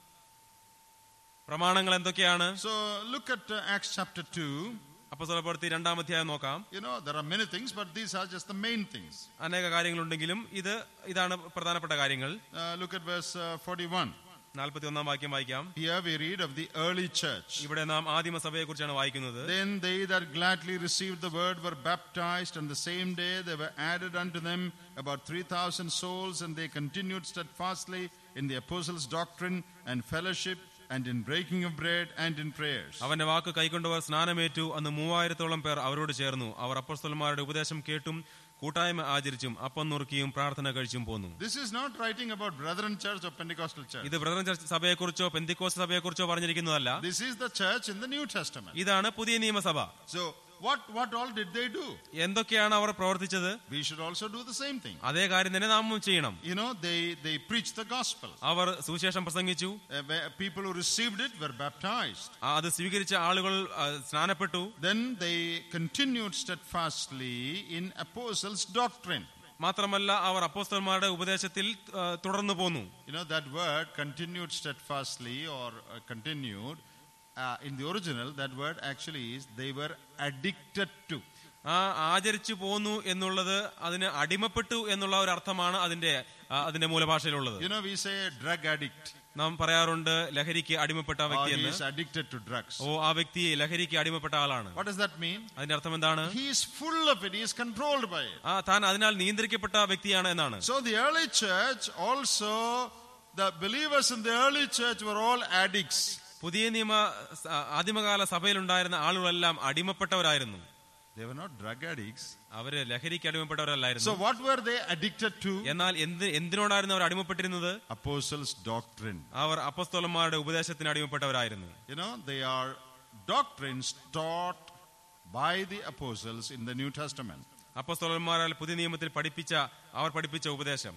പ്രമാണങ്ങൾ എന്തൊക്കെയാണ് So, look at uh, Acts chapter 2. അപ്പസ്വലപ്പെടുത്തി രണ്ടാം അധ്യായം നോക്കാം You know, there are many things, but these are just the main things. അനേക കാര്യങ്ങളുണ്ടെങ്കിലും ഇത് ഇതാണ് പ്രധാനപ്പെട്ട കാര്യങ്ങൾ Uh, look at verse uh, 41. നാൽപ്പത്തി ഒന്നാം വാക്യം വായിക്കാം Here we read of the early church. ഇവിടെ നാം ആദിമസഭയെ കുറിച്ചാണ് വായിക്കുന്നത് Then they that gladly received the word were baptized, and the same day there were added unto them about 3,000 souls, and they continued steadfastly in the apostles' doctrine and fellowship, and in breaking of bread and in prayers. അവന്റെ വാക്ക് കൈക്കൊണ്ടവർ സ്നാനമേറ്റു അന്ന് മൂവായിരത്തോളം പേർ അവരോട് ചേർന്നു അവർ അപ്പസ്തലന്മാരുടെ ഉപദേശം കേട്ടും കൂട്ടായ്മ ആചരിച്ചും അപ്പം നുറുക്കിയും പ്രാർത്ഥന കഴിച്ചും പോന്നു This is not writing about Brethren Church or Pentecostal Church. ഇത് ബ്രദറൻ ചർച്ച് സഭയെക്കുറിച്ചോ പെന്തിക്കോസ് സഭയെക്കുറിച്ചോ പറഞ്ഞിരിക്കുന്നതല്ല This is the church in the New Testament. ഇതാണ് പുതിയ നിയമസഭ So, what, what all did they do? എന്തൊക്കെയാണ് അവർ പ്രവർത്തിച്ചത് We should also do the same thing. അതേ കാര്യം തന്നെ നാമും ചെയ്യണം You know, they, they preached the gospel. അവർ സുവിശേഷം പ്രസംഗിച്ചു Uh, where people who received it were baptized. ആ, അത് സ്വീകരിച്ച ആളുകൾ ആ, സ്നാനപ്പെട്ടു Then they continued steadfastly in apostles' doctrine. മാത്രമല്ല അവർ അപ്പോസ്തലന്മാരുടെ ഉപദേശത്തിൽ ആ, തുടർന്നു പോന്നു You know, that word continued steadfastly or uh, continued, uh, in the original, that word actually is they were addicted to. ആ ആചരിച്ചു പോന്നു എന്നുള്ളത് അതിന് അടിമപ്പെട്ടു എന്നുള്ള ഒരു അർത്ഥമാണ് അതിന്റെ ആ, അതിന്റെ മൂലഭാഷയിലുള്ളത് You know, we say a drug addict നാം പറയാറുണ്ട് ലഹരിക്ക് അടിമപ്പെട്ട or വ്യക്തി he എന്ന് is addicted to drugs. ഓ ആ വ്യക്തി ലഹരിക്ക് അടിമപ്പെട്ട ആളാണ് What does that mean? അതിന്റെ അർത്ഥം എന്താണ് He is full of it, he is controlled by it. ആ താൻ അതിനാൽ നിയന്ത്രിക്കപ്പെട്ട വ്യക്തിയാണ് എന്നാണ് So the early church also, the believers in the early church were all addicts. പുതിയ നിയമ സ- ആദിമകാല സഭയിലുണ്ടായിരുന്ന ആളുകളെല്ലാം അടിമപ്പെട്ടവരായിരുന്നു They were not drug addicts. അവര് ലഹരിക്ക് അടിമപ്പെട്ടവരല്ലായിരുന്നു So what were they addicted to? എന്നാൽ എന്ത് എന്തിനോടായിരുന്നു അവർ അടിമപ്പെട്ടിരുന്നത് Apostles' doctrine. അവർ അപ്പസ്തോലന്മാരുടെ ഉപദേശത്തിന് അടിമപ്പെട്ടവരായിരുന്നു You know, they are doctrines taught by the apostles in the New Testament. അപ്പസ്തോലന്മാരാൽ പുതിയ നിയമത്തിൽ പഠിപ്പിച്ച അവർ പഠിപ്പിച്ച ഉപദേശം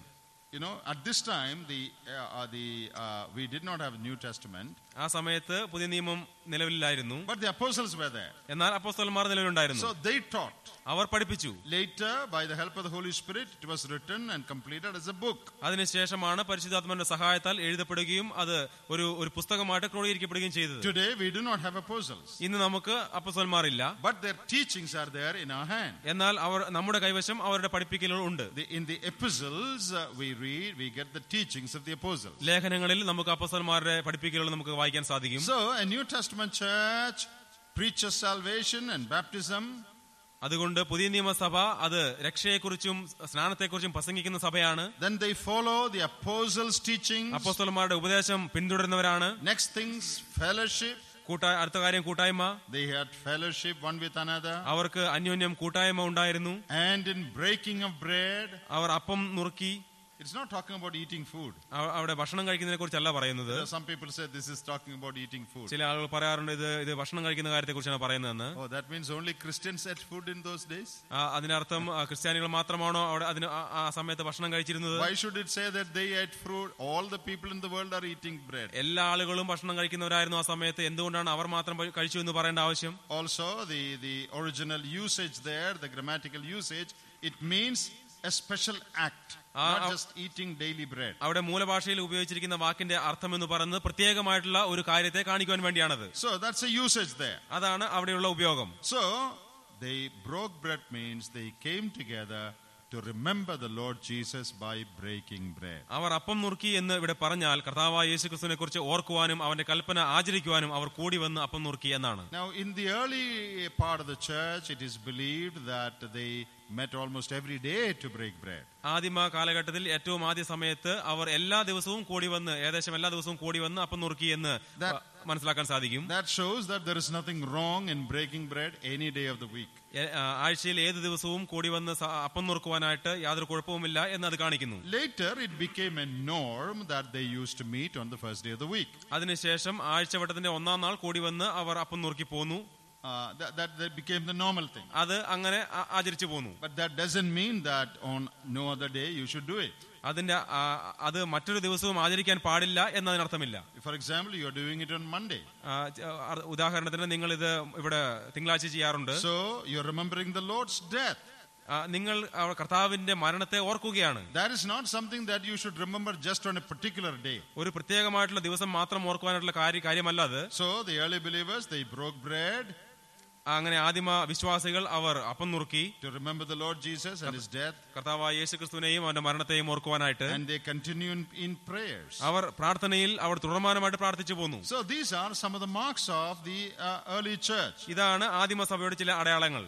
You know, at this time, the, uh, uh, the, uh, we did not have New Testament, ആ സമയത്ത് പുതിയ നിയമം നിലവിലായിരുന്നു but the apostles were there. എന്നാൽ അപ്പോസ്തലന്മാർ നിലവിലുണ്ടായിരുന്നു So they taught. അവർ പഠിപ്പിച്ചു Later, by the help of the Holy Spirit, it was written and completed as a book. അതിനുശേഷമാണ് പരിശുദ്ധാത്മന്റെ സഹായത്താൽ എഴുതപ്പെടുകയും അത് ഒരു ഒരു പുസ്തകമായിട്ട് ക്രോഡീകരിക്കപ്പെടുകയും ചെയ്തത് Today, we do not have apostles, ഇന്ന് നമുക്ക് അപ്പസ്വന്മാരില്ല but their teachings are there in our hand. എന്നാൽ അവർ നമ്മുടെ കൈവശം അവരുടെ പഠിപ്പിക്കലുകൾ ഉണ്ട് The, in the epistles, uh, we read, we get the teachings of the apostles. ലേഖനങ്ങളിൽ നമുക്ക് അപ്പസ്വന്മാരുടെ പഠിപ്പിക്കലുകൾ നമുക്ക് വായിക്കാൻ സാധിക്കും So, a New Testament church preaches salvation and baptism, അതുകൊണ്ട് പുതിയ നിയമസഭ അത് രക്ഷയെക്കുറിച്ചും സ്നാനത്തെക്കുറിച്ചും പ്രസംഗിക്കുന്ന സഭയാണ് then they follow the apostles' teachings. അപ്പോസ്തലന്മാരുടെ ഉപദേശം പിന്തുടരുന്നവരാണ് Next things, fellowship. കൂട്ടാ അടുത്ത കാര്യം കൂട്ടായ്മ They had fellowship one with another. അവർക്ക് അന്യോന്യം കൂട്ടായ്മ ഉണ്ടായിരുന്നു And in breaking of bread, അവർ അപ്പം നുറുക്കി it's not talking about eating food. അവ- അവിടെ ഭക്ഷണം കഴിക്കുന്നതിനെ കുറിച്ചല്ല പറയുന്നത് There are some people say this is talking about eating food. ചില ആളുകൾ പറയാറുണ്ട് ഇത് ഇത് ഭക്ഷണം കഴിക്കുന്ന കാര്യത്തെ കുറിച്ചാണ് പറയുന്നതെന്ന് Oh, that means only Christians ate food in those days? ആ, അതിനർത്ഥം ആ, ക്രിസ്ത്യാനികൾ മാത്രമാണോ അവിടെ അതിന് ആ- ആ സമയത്ത് ഭക്ഷണം കഴിച്ചിരുന്നത് Why should it say that they ate fruit? All the people in the world are eating bread. എല്ലാ ആളുകളും ഭക്ഷണം കഴിക്കുന്നവരായിരുന്നു ആ സമയത്ത് എന്തുകൊണ്ടാണ് അവർ മാത്രം ഭ- കഴിച്ചു എന്ന് പറയേണ്ട ആവശ്യം Also, the, the original usage there, the grammatical usage, it means a special act, Ah, not ah. just eating daily bread. അവിടെ മൂലഭാഷയിൽ ഉപയോഗിച്ചിരിക്കുന്ന വാക്കിന്റെ അർത്ഥം എന്ന് പറയുന്നത് പ്രത്യേകമായിട്ടുള്ള ഒരു കാര്യത്തെ കാണിക്കുവാൻ വേണ്ടിയാണത് So that's a usage there. അതാണ് അവിടെയുള്ള ഉപയോഗം So they broke bread means they came together to remember the Lord Jesus by breaking bread. അവർ അപ്പം നുറുക്കി എന്ന് ഇവിടെ പറഞ്ഞാൽ കർത്താവായ യേശു ക്രിസ്തുവിനെ കുറിച്ച് ഓർക്കുവാനും അവന്റെ കൽപ്പന ആചരിക്കുവാനും അവർ കൂടി വന്ന് അപ്പം നുറുക്കി എന്നാണ് Now, in the early part of the church, it is believed that they met almost every day to break bread. ആദിമ കാലഘട്ടത്തിൽ ഏറ്റവും ആദ്യ സമയത്ത് അവർ എല്ലാ ദിവസവും കൂടി വന്ന് ഏകദേശം എല്ലാ ദിവസവും കൂടി വന്ന് അപ്പം നുറുക്കി എന്ന് That- മനസ്സിലാക്കാൻ സാധിക്കും That shows that there is nothing wrong in breaking bread any day of the week. എ- ആ, ആഴ്ചയിൽ ഏത് ദിവസവും കൂടി വന്ന് സ- അപ്പം നുറുക്കുവാനായിട്ട് യാതൊരു കുഴപ്പവുമില്ല എന്ന് അത് കാണിക്കുന്നു Later, it became a norm that they used to meet on the first day of the week. അതിനുശേഷം ആഴ്ചവട്ടത്തിന്റെ ഒന്നാം നാൾ കൂടി വന്ന് അവർ അപ്പം നുറുക്കി പോന്നു Uh, that, that, that became the normal thing. അത് അങ്ങനെ ആ- ആചരിച്ചു പോന്നു But that doesn't mean that on no other day you should do it. അതിന്റെ ആ, അത് മറ്റൊരു ദിവസവും ആചരിക്കാൻ പാടില്ല എന്നതിനർത്ഥമില്ല For example, you are doing it on Monday. ആ, ച- അ- ഉദാഹരണത്തിന് നിങ്ങൾ ഇത് ഇവിടെ തിങ്കളാഴ്ച ചെയ്യാറുണ്ട് So, you're remembering the Lord's death. ആ, നിങ്ങൾ ആ, കർത്താവിന്റെ മരണത്തെ ഓർക്കുകയാണ് That is not something that you should remember just on a particular day. ഒരു പ്രത്യേകമായിട്ടുള്ള ദിവസം മാത്രം ഓർക്കുവാനായിട്ടുള്ള കാര്യ കാര്യമല്ല അത് So, the early believers, they broke bread അങ്ങനെ ആദിമ വിശ്വാസികൾ അവർ അപ്പം നുറുക്കി to remember the Lord Jesus and his death, കർത്താവായ യേശു ക്രിസ്തുവിനെയും അവന്റെ മരണത്തെയും ഓർക്കുവാനായിട്ട് and they continue in, in prayers. അവർ പ്രാർത്ഥനയിൽ അവർ തുടർമാനമായിട്ട് പ്രാർത്ഥിച്ചു പോന്നു So, these are some of the marks of the uh, early church. ഇതാണ് ആദിമ സഭയുടെ ചില അടയാളങ്ങൾ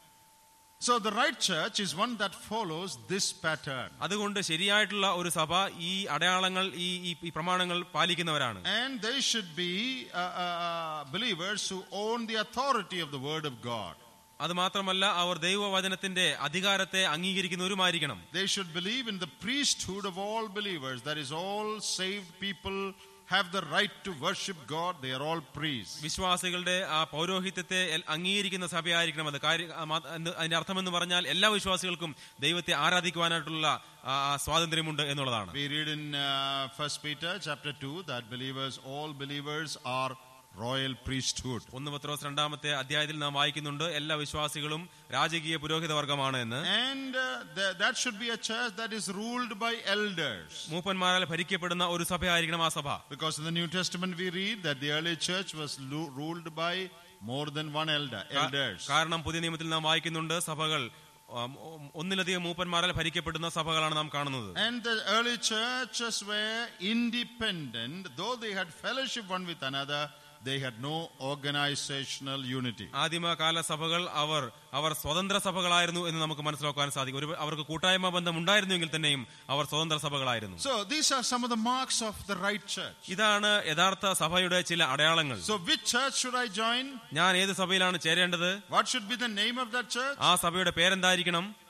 So, the right church is one that follows this pattern. അതുകൊണ്ട് ശരിയായിട്ടുള്ള ഒരു സഭ ഈ അടയാളങ്ങൾ ഈ ഈ- ഈ പ്രമാണങ്ങൾ പാലിക്കുന്നവരാണ് And they should be uh, uh, uh, believers who own the authority of the Word of God. അത് മാത്രമല്ല അവർ ദൈവവചനത്തിന്റെ അധികാരത്തെ അംഗീകരിക്കുന്നവരുമായിരിക്കണം They should believe in the priesthood of all believers. That is, all saved people have the right to worship God. They are all priests. വിശ്വാസികളുടെ ആ പൗരോഹിത്യത്തെ L- അംഗീകരിക്കുന്ന സഭയായിരിക്കണം അത് കാര്യ- ആ മാ- എന്ന് അതിന്റെ അർത്ഥം എന്ന് പറഞ്ഞാൽ എല്ലാ വിശ്വാസികൾക്കും ദൈവത്തെ ആരാധിക്കുവാനായിട്ടുള്ള ആ, ആ സ്വാതന്ത്ര്യമുണ്ട് എന്നുള്ളതാണ് We read in uh, 1 Peter chapter 2 that believers, all believers are royal priesthood. ഒന്ന് പത്രോസ് രണ്ടാമത്തെ അധ്യായത്തിൽ നാം വായിക്കുന്നുണ്ട് എല്ലാ വിശ്വാസികളും രാജകീയ പുരോഹിത വർഗമാണ് എന്ന് And uh, th- that should be a church that is ruled by elders. മൂപ്പന്മാരാൽ ഭരിക്കപ്പെടുന്ന ഒരു സഭയായിരിക്കണം ആ സഭ Because in the New Testament we read that the early church was lu- ruled by more than one elder, elders. കാരണം പുതിയ നിയമത്തിൽ നാം വായിക്കുന്നുണ്ട് സഭകൾ ഉം, ഒന്നിലധികം മൂപ്പന്മാരാൽ ഭരിക്കപ്പെടുന്ന സഭകളാണ് നാം കാണുന്നത് And the early churches were independent, though they had fellowship one with another, they had no organizational unity. ആദിമകാല സഭകൾ അവർ അവർ സ്വതന്ത്ര സഭകളായിരുന്നു എന്ന് നമുക്ക് മനസ്സിലാക്കാൻ സാധിക്കും ഒരു അവർക്ക് കൂട്ടായ്മ ബന്ധം ഉണ്ടായിരുന്നുവെങ്കിൽ തന്നെയും അവർ സ്വതന്ത്ര സഭകളായിരുന്നു So these are some of the marks of the right church. ഇതാണ് യഥാർത്ഥ സഭയുടെ ചില അടയാളങ്ങൾ So which church should I join? ഞാൻ ഏത് സഭയിലാണ് ചേരേണ്ടത് What should be the name of that church? ആ സഭയുടെ പേരെന്തായിരിക്കണം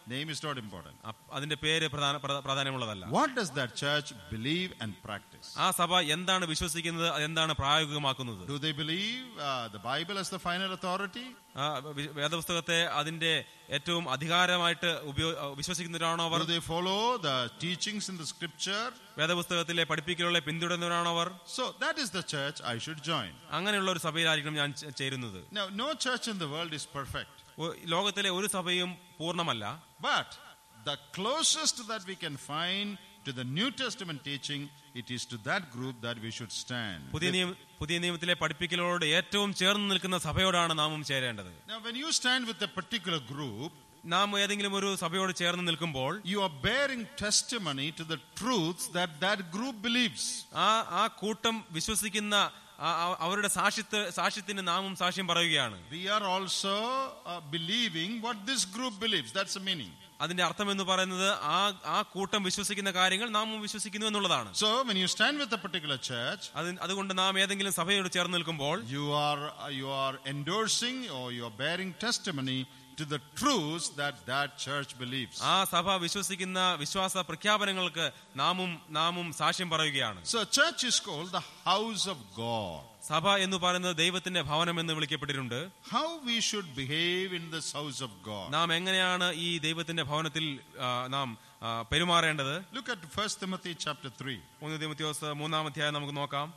name is not important. അ- അതിന്റെ പേര് പ്രധാന പ്ര- പ്രാധാന്യമുള്ളതല്ല What does that church believe and practice? ആ സഭ എന്താണ് വിശ്വസിക്കുന്നത് എന്താണ് പ്രായോഗികമാക്കുന്നത് Do they believe uh, the Bible as the final authority? ആ വി- വേദപുസ്തകത്തെ അതിന്റെ ഏറ്റവും അധികാരമായിട്ട് ഉപയോ- വിശ്വസിക്കുന്നവരാണോ അവർ Do they follow the teachings in the scripture? വേദപുസ്തകത്തിലെ പഠിപ്പിക്കലുകളെ പിന്തുടരുന്നവരാണോ അവർ So that is the church I should join. അങ്ങനെയുള്ള ഒരു സഭയിലായിരിക്കണം ഞാൻ ചേ- ചേരുന്നത് Now, no church in the world is perfect. ഒ- ലോകത്തിലെ ഒരു സഭയും പൂർണ്ണമല്ല But the closest that we can find to the New Testament teaching, it is to that group that we should stand. പുതിയ നിയമ പുതിയ നിയമത്തിലെ പഠിപ്പിക്കലോട് ഏറ്റവും ചേർന്ന് നിൽക്കുന്ന സഭയോടാണ് നാമും ചേരേണ്ടത് Now, when you stand with a particular group, നാം ഏതെങ്കിലും ഒരു സഭയോട് ചേർന്ന് നിൽക്കുമ്പോൾ you are bearing testimony to the truths that that group believes. ആ ആ കൂട്ടം വിശ്വസിക്കുന്ന ആ- ആ- അവരുടെ സാക്ഷ്യത്ത് സാക്ഷ്യത്തിന് നാമും സാക്ഷ്യം പറയുകയാണ് We are also uh, believing what this group believes. That's the meaning. അതിന്റെ അർത്ഥം എന്ന് പറയുന്നത് ആ ആ കൂട്ടം വിശ്വസിക്കുന്ന കാര്യങ്ങൾ നാമും വിശ്വസിക്കുന്നു എന്നുള്ളതാണ് So, when you stand with a particular church, അത് അതുകൊണ്ട് നാം ഏതെങ്കിലും സഭയോട് ചേർന്ന് നിൽക്കുമ്പോൾ you are uh, you are endorsing or you are bearing testimony to the truths that that church believes. ആ സഭ വിശ്വസിക്കുന്ന വിശ്വാസ പ്രഖ്യാപനങ്ങൾക്ക് നാമും നാമും സാക്ഷ്യം പറയുകയാണ് So, church is called the house of God. സഭ എന്ന് പറയുന്നത് ദൈവത്തിന്റെ ഭവനം എന്ന് വിളിക്കപ്പെട്ടിട്ടുണ്ട് How we should behave in this house of God. നാം എങ്ങനെയാണ് ഈ ദൈവത്തിന്റെ ഭവനത്തിൽ ആ, നാം ആ, പെരുമാറേണ്ടത് Look at 1 Timothy chapter 3 മൂന്ന് തിമത്യോസ് മൂന്നാം അധ്യായം നമുക്ക് നോക്കാം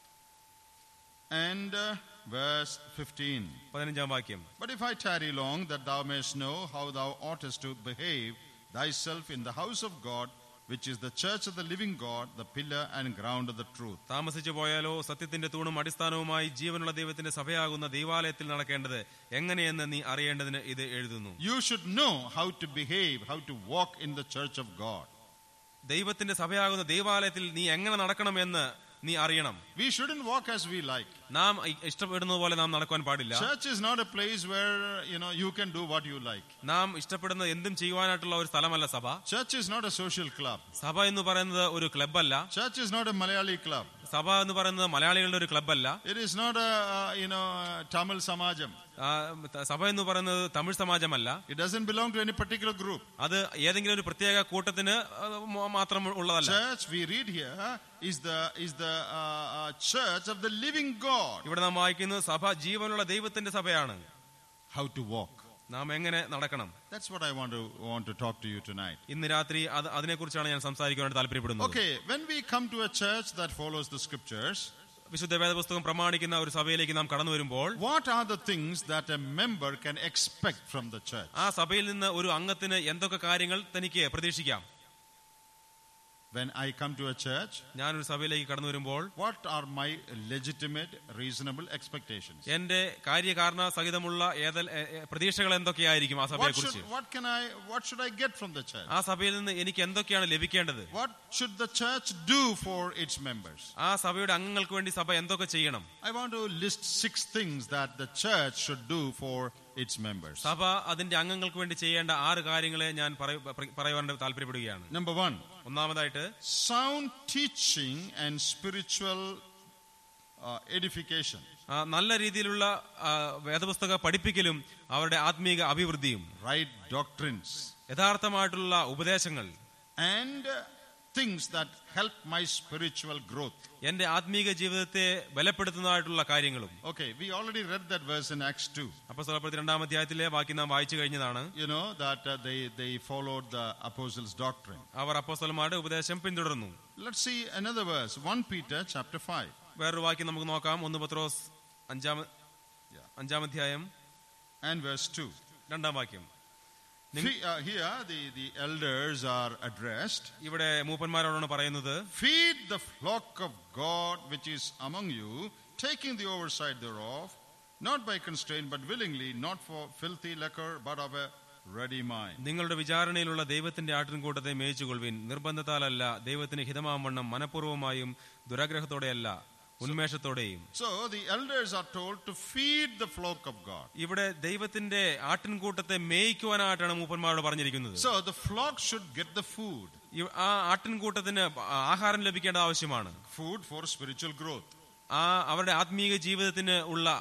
and uh, verse 15. പതിനഞ്ചാം വാക്യം But if I tarry long, that thou mayest know how thou oughtest to behave thyself in the house of God, which is the church of the living God, the pillar and ground of the truth. താമസിച്ചു പോയാലോ സത്യത്തിന്റെ തൂണും അടിസ്ഥാനവുമായി ജീവനുള്ള ദൈവത്തിന്റെ സഭയാകുന്ന ദൈവാലയത്തിൽ നടക്കേണ്ടത് എങ്ങനെയെന്ന് നീ അറിയേണ്ടതിന് ഇത് എഴുതുന്നു You should know how to behave, how to walk in the church of God. ദൈവത്തിന്റെ സഭയാകുന്ന ദൈവാലയത്തിൽ നീ എങ്ങനെ നടക്കണമെന്ന് നീ അറിയണം We shouldn't walk as we like. നാം ഇ- ഇഷ്ടപ്പെടുന്നത് പോലെ നാം നടക്കുവാൻ പാടില്ല Church is not a place where you know you can do what you like. നാം ഇഷ്ടപ്പെടുന്ന എന്തും ചെയ്യുവാനായിട്ടുള്ള ഒരു സ്ഥലമല്ല സഭ Church is not a social club. സഭ എന്ന് പറയുന്നത് ഒരു ക്ലബ്ബല്ല Church is not a Malayali club. സഭ എന്ന് പറയുന്നത് മലയാളികളുടെ ഒരു ക്ലബ്ബല്ല It is not a uh, you know Tamil samajam. ആ, ത- സഭ എന്ന് പറയുന്നത് Tamil സമാജമല്ല It doesn't belong to any particular group. അത് ഏതെങ്കിലും ഒരു പ്രത്യേക കൂട്ടത്തിന് ആ, മ- മാത്രം ഉള്ളതല്ല Church we read here is the is the uh, uh, church of the living God. ഇവിടെ നാം വായിക്കുന്നത് സഭ ജീവനുള്ള ദൈവത്തിന്റെ സഭയാണ് How to walk. നാം എങ്ങനെ നടക്കണം That's what I want to want to talk to you tonight. ഇന്ന് രാത്രി അത് അതിനെക്കുറിച്ചാണ് ഞാൻ സംസാരിക്കുവാനായിട്ട് താല്പര്യപ്പെടുന്നത് Okay, when we come to a church that follows the scriptures, വിശുദ്ധ വേദപുസ്തകം പ്രമാണിക്കുന്ന ഒരു സഭയിലേക്ക് നാം കടന്നു വരുമ്പോൾ what are the things that a member can expect from the church? ആ സഭയിൽ നിന്ന് ഒരു അംഗത്തിന് എന്തൊക്കെ കാര്യങ്ങൾ തനിക്ക് പ്രതീക്ഷിക്കാം When I come to a church, ഞാനൊരു സഭയിലേക്ക് കടന്നു വരുമ്പോൾ what are my legitimate, reasonable expectations? എന്റെ കാര്യകാരണ സഹിതമുള്ള ഏതൽ എ- എ- പ്രതീക്ഷകൾ എന്തൊക്കെയായിരിക്കും ആ What സഭയെക്കുറിച്ച് should, what can I what should I get from the church? ആ സഭയിൽ നിന്ന് എനിക്ക് എന്തൊക്കെയാണ് ലഭിക്കേണ്ടത് What should the church do for its members? ആ സഭയുടെ അംഗങ്ങൾക്ക് വേണ്ടി സഭ എന്തൊക്കെ ചെയ്യണം I want to list six things that the church should do for its members. സഭ അതിന്റെ അംഗങ്ങൾക്ക് വേണ്ടി ചെയ്യേണ്ട ആറ് കാര്യങ്ങളെ ഞാൻ പറയ- പ്ര- പറയുവാൻ താല്പര്യപ്പെടുകയാണ് Number one, ഒന്നാമതായിട്ട് sound teaching and spiritual uh, edification. ആ, നല്ല രീതിയിലുള്ള ആ, വേദപുസ്തക പഠിപ്പിക്കലും അവരുടെ ആത്മീക അഭിവൃദ്ധിയും right doctrines യഥാർത്ഥമായിട്ടുള്ള ഉപദേശങ്ങൾ and uh, things that help my spiritual growth. എന്റെ ആത്മീക ജീവിതത്തെ ബലപ്പെടുത്തുന്നതായിട്ടുള്ള കാര്യങ്ങളും Okay, we already read that verse in Acts 2. അപ്പൊ സ്വലപ്പെടുത്തി രണ്ടാം അധ്യായത്തിലെ ബാക്കി നാം വായിച്ചു കഴിഞ്ഞതാണ് You know that uh, they, they followed the apostles' doctrine. അവർ അപ്പോസ്തലന്മാരുടെ ഉപദേശം പിന്തുടർന്നു Let's see another verse, 1 Peter chapter 5. വേറൊരു വാക്യം നമുക്ക് നോക്കാം ഒന്ന് പത്രോസ് അഞ്ചാം Yeah. അഞ്ചാം അധ്യായം And verse 2. രണ്ടാം വാക്യം നിങ്ങ- Fe- uh, here the, the elders are addressed. ഇവിടെ മൂപ്പന്മാരോടാണ് പറയുന്നത് Feed the flock of God which is among you, taking the oversight thereof, not by constraint, but willingly, not for filthy lucre, but of a ready mind. നിങ്ങളുടെ വിചാരണയിലുള്ള ദൈവത്തിന്റെ ആട്ടിൻകൂട്ടത്തെ മേയിച്ചുകൊള്ളുവിൻ നിർബന്ധത്താലല്ല ദൈവത്തിന് ഹിതമാവണ്ണം മനഃപൂർവ്വമായും ദുരാഗ്രഹത്തോടെയല്ല ഉന്മേഷത്തോടെയും So the elders are told to feed the flock of God. ഇവിടെ ദൈവത്തിന്റെ ആട്ടിൻകൂട്ടത്തെ മേയിക്കുവാനായിട്ടാണ് മൂപ്പന്മാരോട് പറഞ്ഞിരിക്കുന്നത് So the flock should get the food, ഇവ- ആ ആട്ടിൻകൂട്ടത്തിന് ആഹാരം ലഭിക്കേണ്ട ആവശ്യമാണ് food for spiritual growth. ആ അവരുടെ ആത്മീക ജീവിതത്തിന് ഉള്ള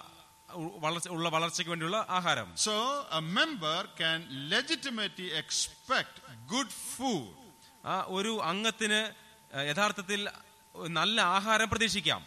ഉ- വളർച്ച ഉള്ള വളർച്ചയ്ക്ക് വേണ്ടിയുള്ള ആഹാരം So a member can legitimately expect good food. ആ ഒരു അംഗത്തിന് ആ, യഥാർത്ഥത്തിൽ നല്ല ആഹാരം പ്രതീക്ഷിക്കാം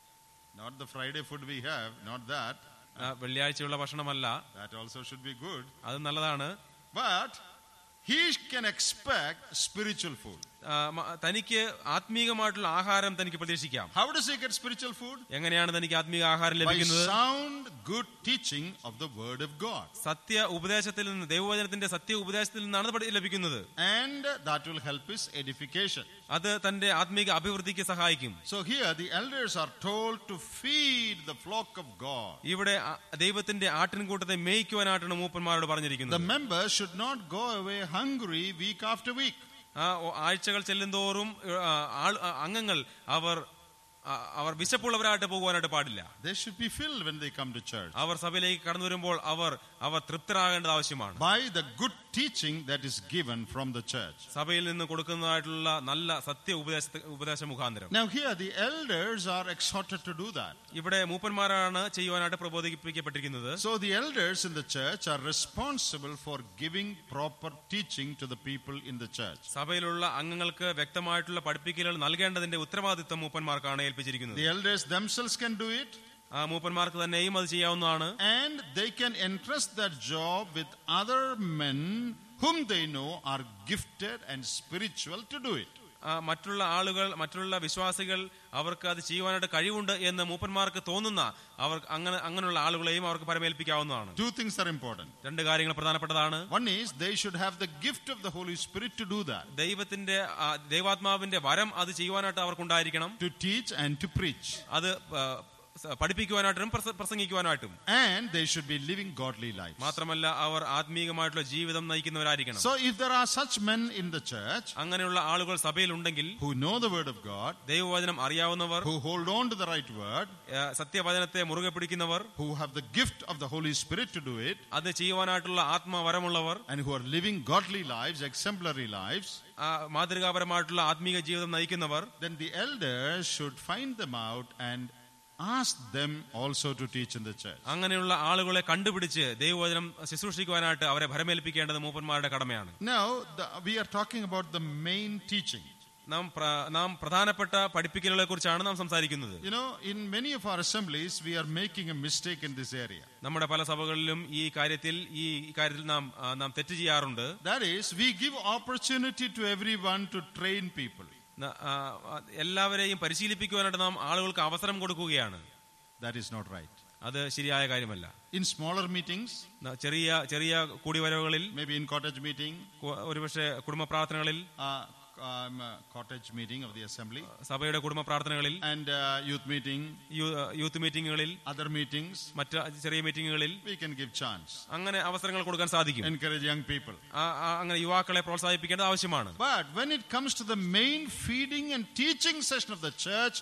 Not the Friday food we have, not that. ആ, വെള്ളിയാഴ്ചയുള്ള ഭക്ഷണമല്ല That also should be good. അത് നല്ലതാണ് But he can expect spiritual food. ആ, മ- തനിക്ക് ആത്മീകമായിട്ടുള്ള ആഹാരം തനിക്ക് പ്രതീക്ഷിക്കാം How does he get spiritual food? എങ്ങനെയാണ് തനിക്ക് ആത്മീക ആഹാരം By ലഭിക്കുന്നത് sound, good teaching of the Word of God. സത്യ ഉപദേശത്തിൽ നിന്ന് ദൈവവചനത്തിന്റെ സത്യ ഉപദേശത്തിൽ നിന്നാണ് അത് പഠി- ലഭിക്കുന്നത് And that will help his edification. അത് തന്റെ ആത്മീക അഭിവൃദ്ധിക്ക് സഹായിക്കും So here the elders are told to feed the flock of God. ഇവിടെ ആ- ദൈവത്തിന്റെ ആട്ടിൻകൂട്ടത്തെ മേയ്ക്കുവാനായിട്ടാണ് മൂപ്പന്മാരോട് The പറഞ്ഞിരിക്കുന്നത് members should not go away hungry week after week. ആ ഓ- ആഴ്ചകൾ ചെല്ലുന്തോറും ആ, ആൾ ആ, അംഗങ്ങൾ അവർ ആ, അവർ വിശപ്പുള്ളവരായിട്ട് പോകുവാനായിട്ട് പാടില്ല They should be filled when they come to church. അവർ സഭയിലേക്ക് കടന്നു വരുമ്പോൾ അവർ അവർ തൃപ്തരാകേണ്ടത് ആവശ്യമാണ് By the good teaching that is given from the church. സഭയിൽ നിന്ന് കൊടുക്കുന്നതായിട്ടുള്ള നല്ല സത്യ ഉപദേശ ഉപദേശ മുഖാന്തരം Now here the elders are exhorted to do that. ഇവിടെ മൂപ്പന്മാരാണ് ചെയ്യുവാനായിട്ട് പ്രബോധിപ്പിക്കപ്പെട്ടിരിക്കുന്നത് So the elders in the church are responsible for giving proper teaching to the people in the church. സഭയിലുള്ള അംഗങ്ങൾക്ക് വ്യക്തമായിട്ടുള്ള പഠിപ്പിക്കലുകൾ നൽകേണ്ടതിന്റെ ഉത്തരവാദിത്വം മൂപ്പന്മാർക്കാണ് ഏൽപ്പിച്ചിരിക്കുന്നത് The elders themselves can do it ആ മൂപ്പന്മാർക്ക് തന്നെയും അത് ചെയ്യാവുന്നതാണ് and they can entrust that job with other men whom they know are gifted and spiritual to do it. ആ, മറ്റുള്ള ആളുകൾ മറ്റുള്ള വിശ്വാസികൾ അവർക്ക് അത് ചെയ്യുവാനായിട്ട് കഴിവുണ്ട് എന്ന് മൂപ്പന്മാർക്ക് തോന്നുന്ന അവർ അങ്ങനെ അങ്ങനെയുള്ള ആളുകളെയും അവർക്ക് പരമേൽപ്പിക്കാവുന്നതാണ് Two things are important. രണ്ട് കാര്യങ്ങൾ പ്രധാനപ്പെട്ടതാണ് One is they should have the gift of the Holy Spirit to do that, ദൈവത്തിന്റെ ആ, ദൈവാത്മാവിന്റെ വരം അത് ചെയ്യുവാനായിട്ട് അവർക്കുണ്ടായിരിക്കണം to teach and to preach. അത് ആ, സ- പഠിപ്പിക്കുവാനായിട്ടും പ്രസ- പ്രസംഗിക്കുവാനായിട്ടും And they should be living godly lives. മാത്രമല്ല അവർ ആത്മീകമായിട്ടുള്ള ജീവിതം നയിക്കുന്നവരായിരിക്കണം So if there are such men in the church അങ്ങനെയുള്ള ആളുകൾ സഭയിൽ ഉണ്ടെങ്കിൽ who know the word of God, ദൈവവചനം അറിയാവുന്നവർ who hold on to the right word, ആ, സത്യവചനത്തെ മുറുകെ പിടിക്കുന്നവർ who have the gift of the Holy Spirit to do it, അത് ചെയ്യുവാനായിട്ടുള്ള ആത്മവരമുള്ളവർ and who are living godly lives, exemplary lives, ആ, മാതൃകാപരമായിട്ടുള്ള ആത്മീക ജീവിതം നയിക്കുന്നവർ then the elders should find them out and ask them also to teach in the church. അങ്ങനെയുള്ള ആളുകളെ കണ്ടുപിടിച്ച് ദൈവവചനം ശുശ്രൂഷിക്കുവാനായിട്ട് അവരെ ഭരമേൽപ്പിക്കേണ്ടത് മൂപ്പന്മാരുടെ കടമയാണ് Now, the, we are talking about the main teaching. നാം പ്ര- നാം പ്രധാനപ്പെട്ട പഠിപ്പിക്കലുകളെ കുറിച്ചാണ് നാം സംസാരിക്കുന്നത് You know, in many of our assemblies, we are making a mistake in this area. നമ്മുടെ പല സഭകളിലും ഈ കാര്യത്തിൽ ഈ കാര്യത്തിൽ നാം ആ, നാം തെറ്റ് ചെയ്യാറുണ്ട് That is, we give opportunity to everyone to train people. ന- ആ, ആ, എല്ലാവരെയും പരിശീലിപ്പിക്കുവാനായിട്ട് നാം ആളുകൾക്ക് അവസരം കൊടുക്കുകയാണ് That is not right. അത് ശരിയായ കാര്യമല്ല In smaller meetings, ന- ചെറിയ ചെറിയ കൂടിവരവുകളിൽ maybe in cottage meeting, കു- ഒരുപക്ഷെ കുടുംബ പ്രാർത്ഥനകളിൽ uh, um, uh, cottage meeting of the assembly, സഭയുടെ കുടുംബ പ്രാർത്ഥനകളിൽ and uh, youth meeting, യൂ- യൂത്ത് മീറ്റിങ്ങുകളിൽ other meetings, മറ്റ് ചെറിയ മീറ്റിങ്ങുകളിൽ we can give chance. അങ്ങനെ അവസരങ്ങൾ കൊടുക്കാൻ സാധിക്കും Encourage young people. ആ- ആ- അങ്ങനെ യുവാക്കളെ പ്രോത്സാഹിപ്പിക്കേണ്ടത് ആവശ്യമാണ് But when it comes to the main feeding and teaching session of the church,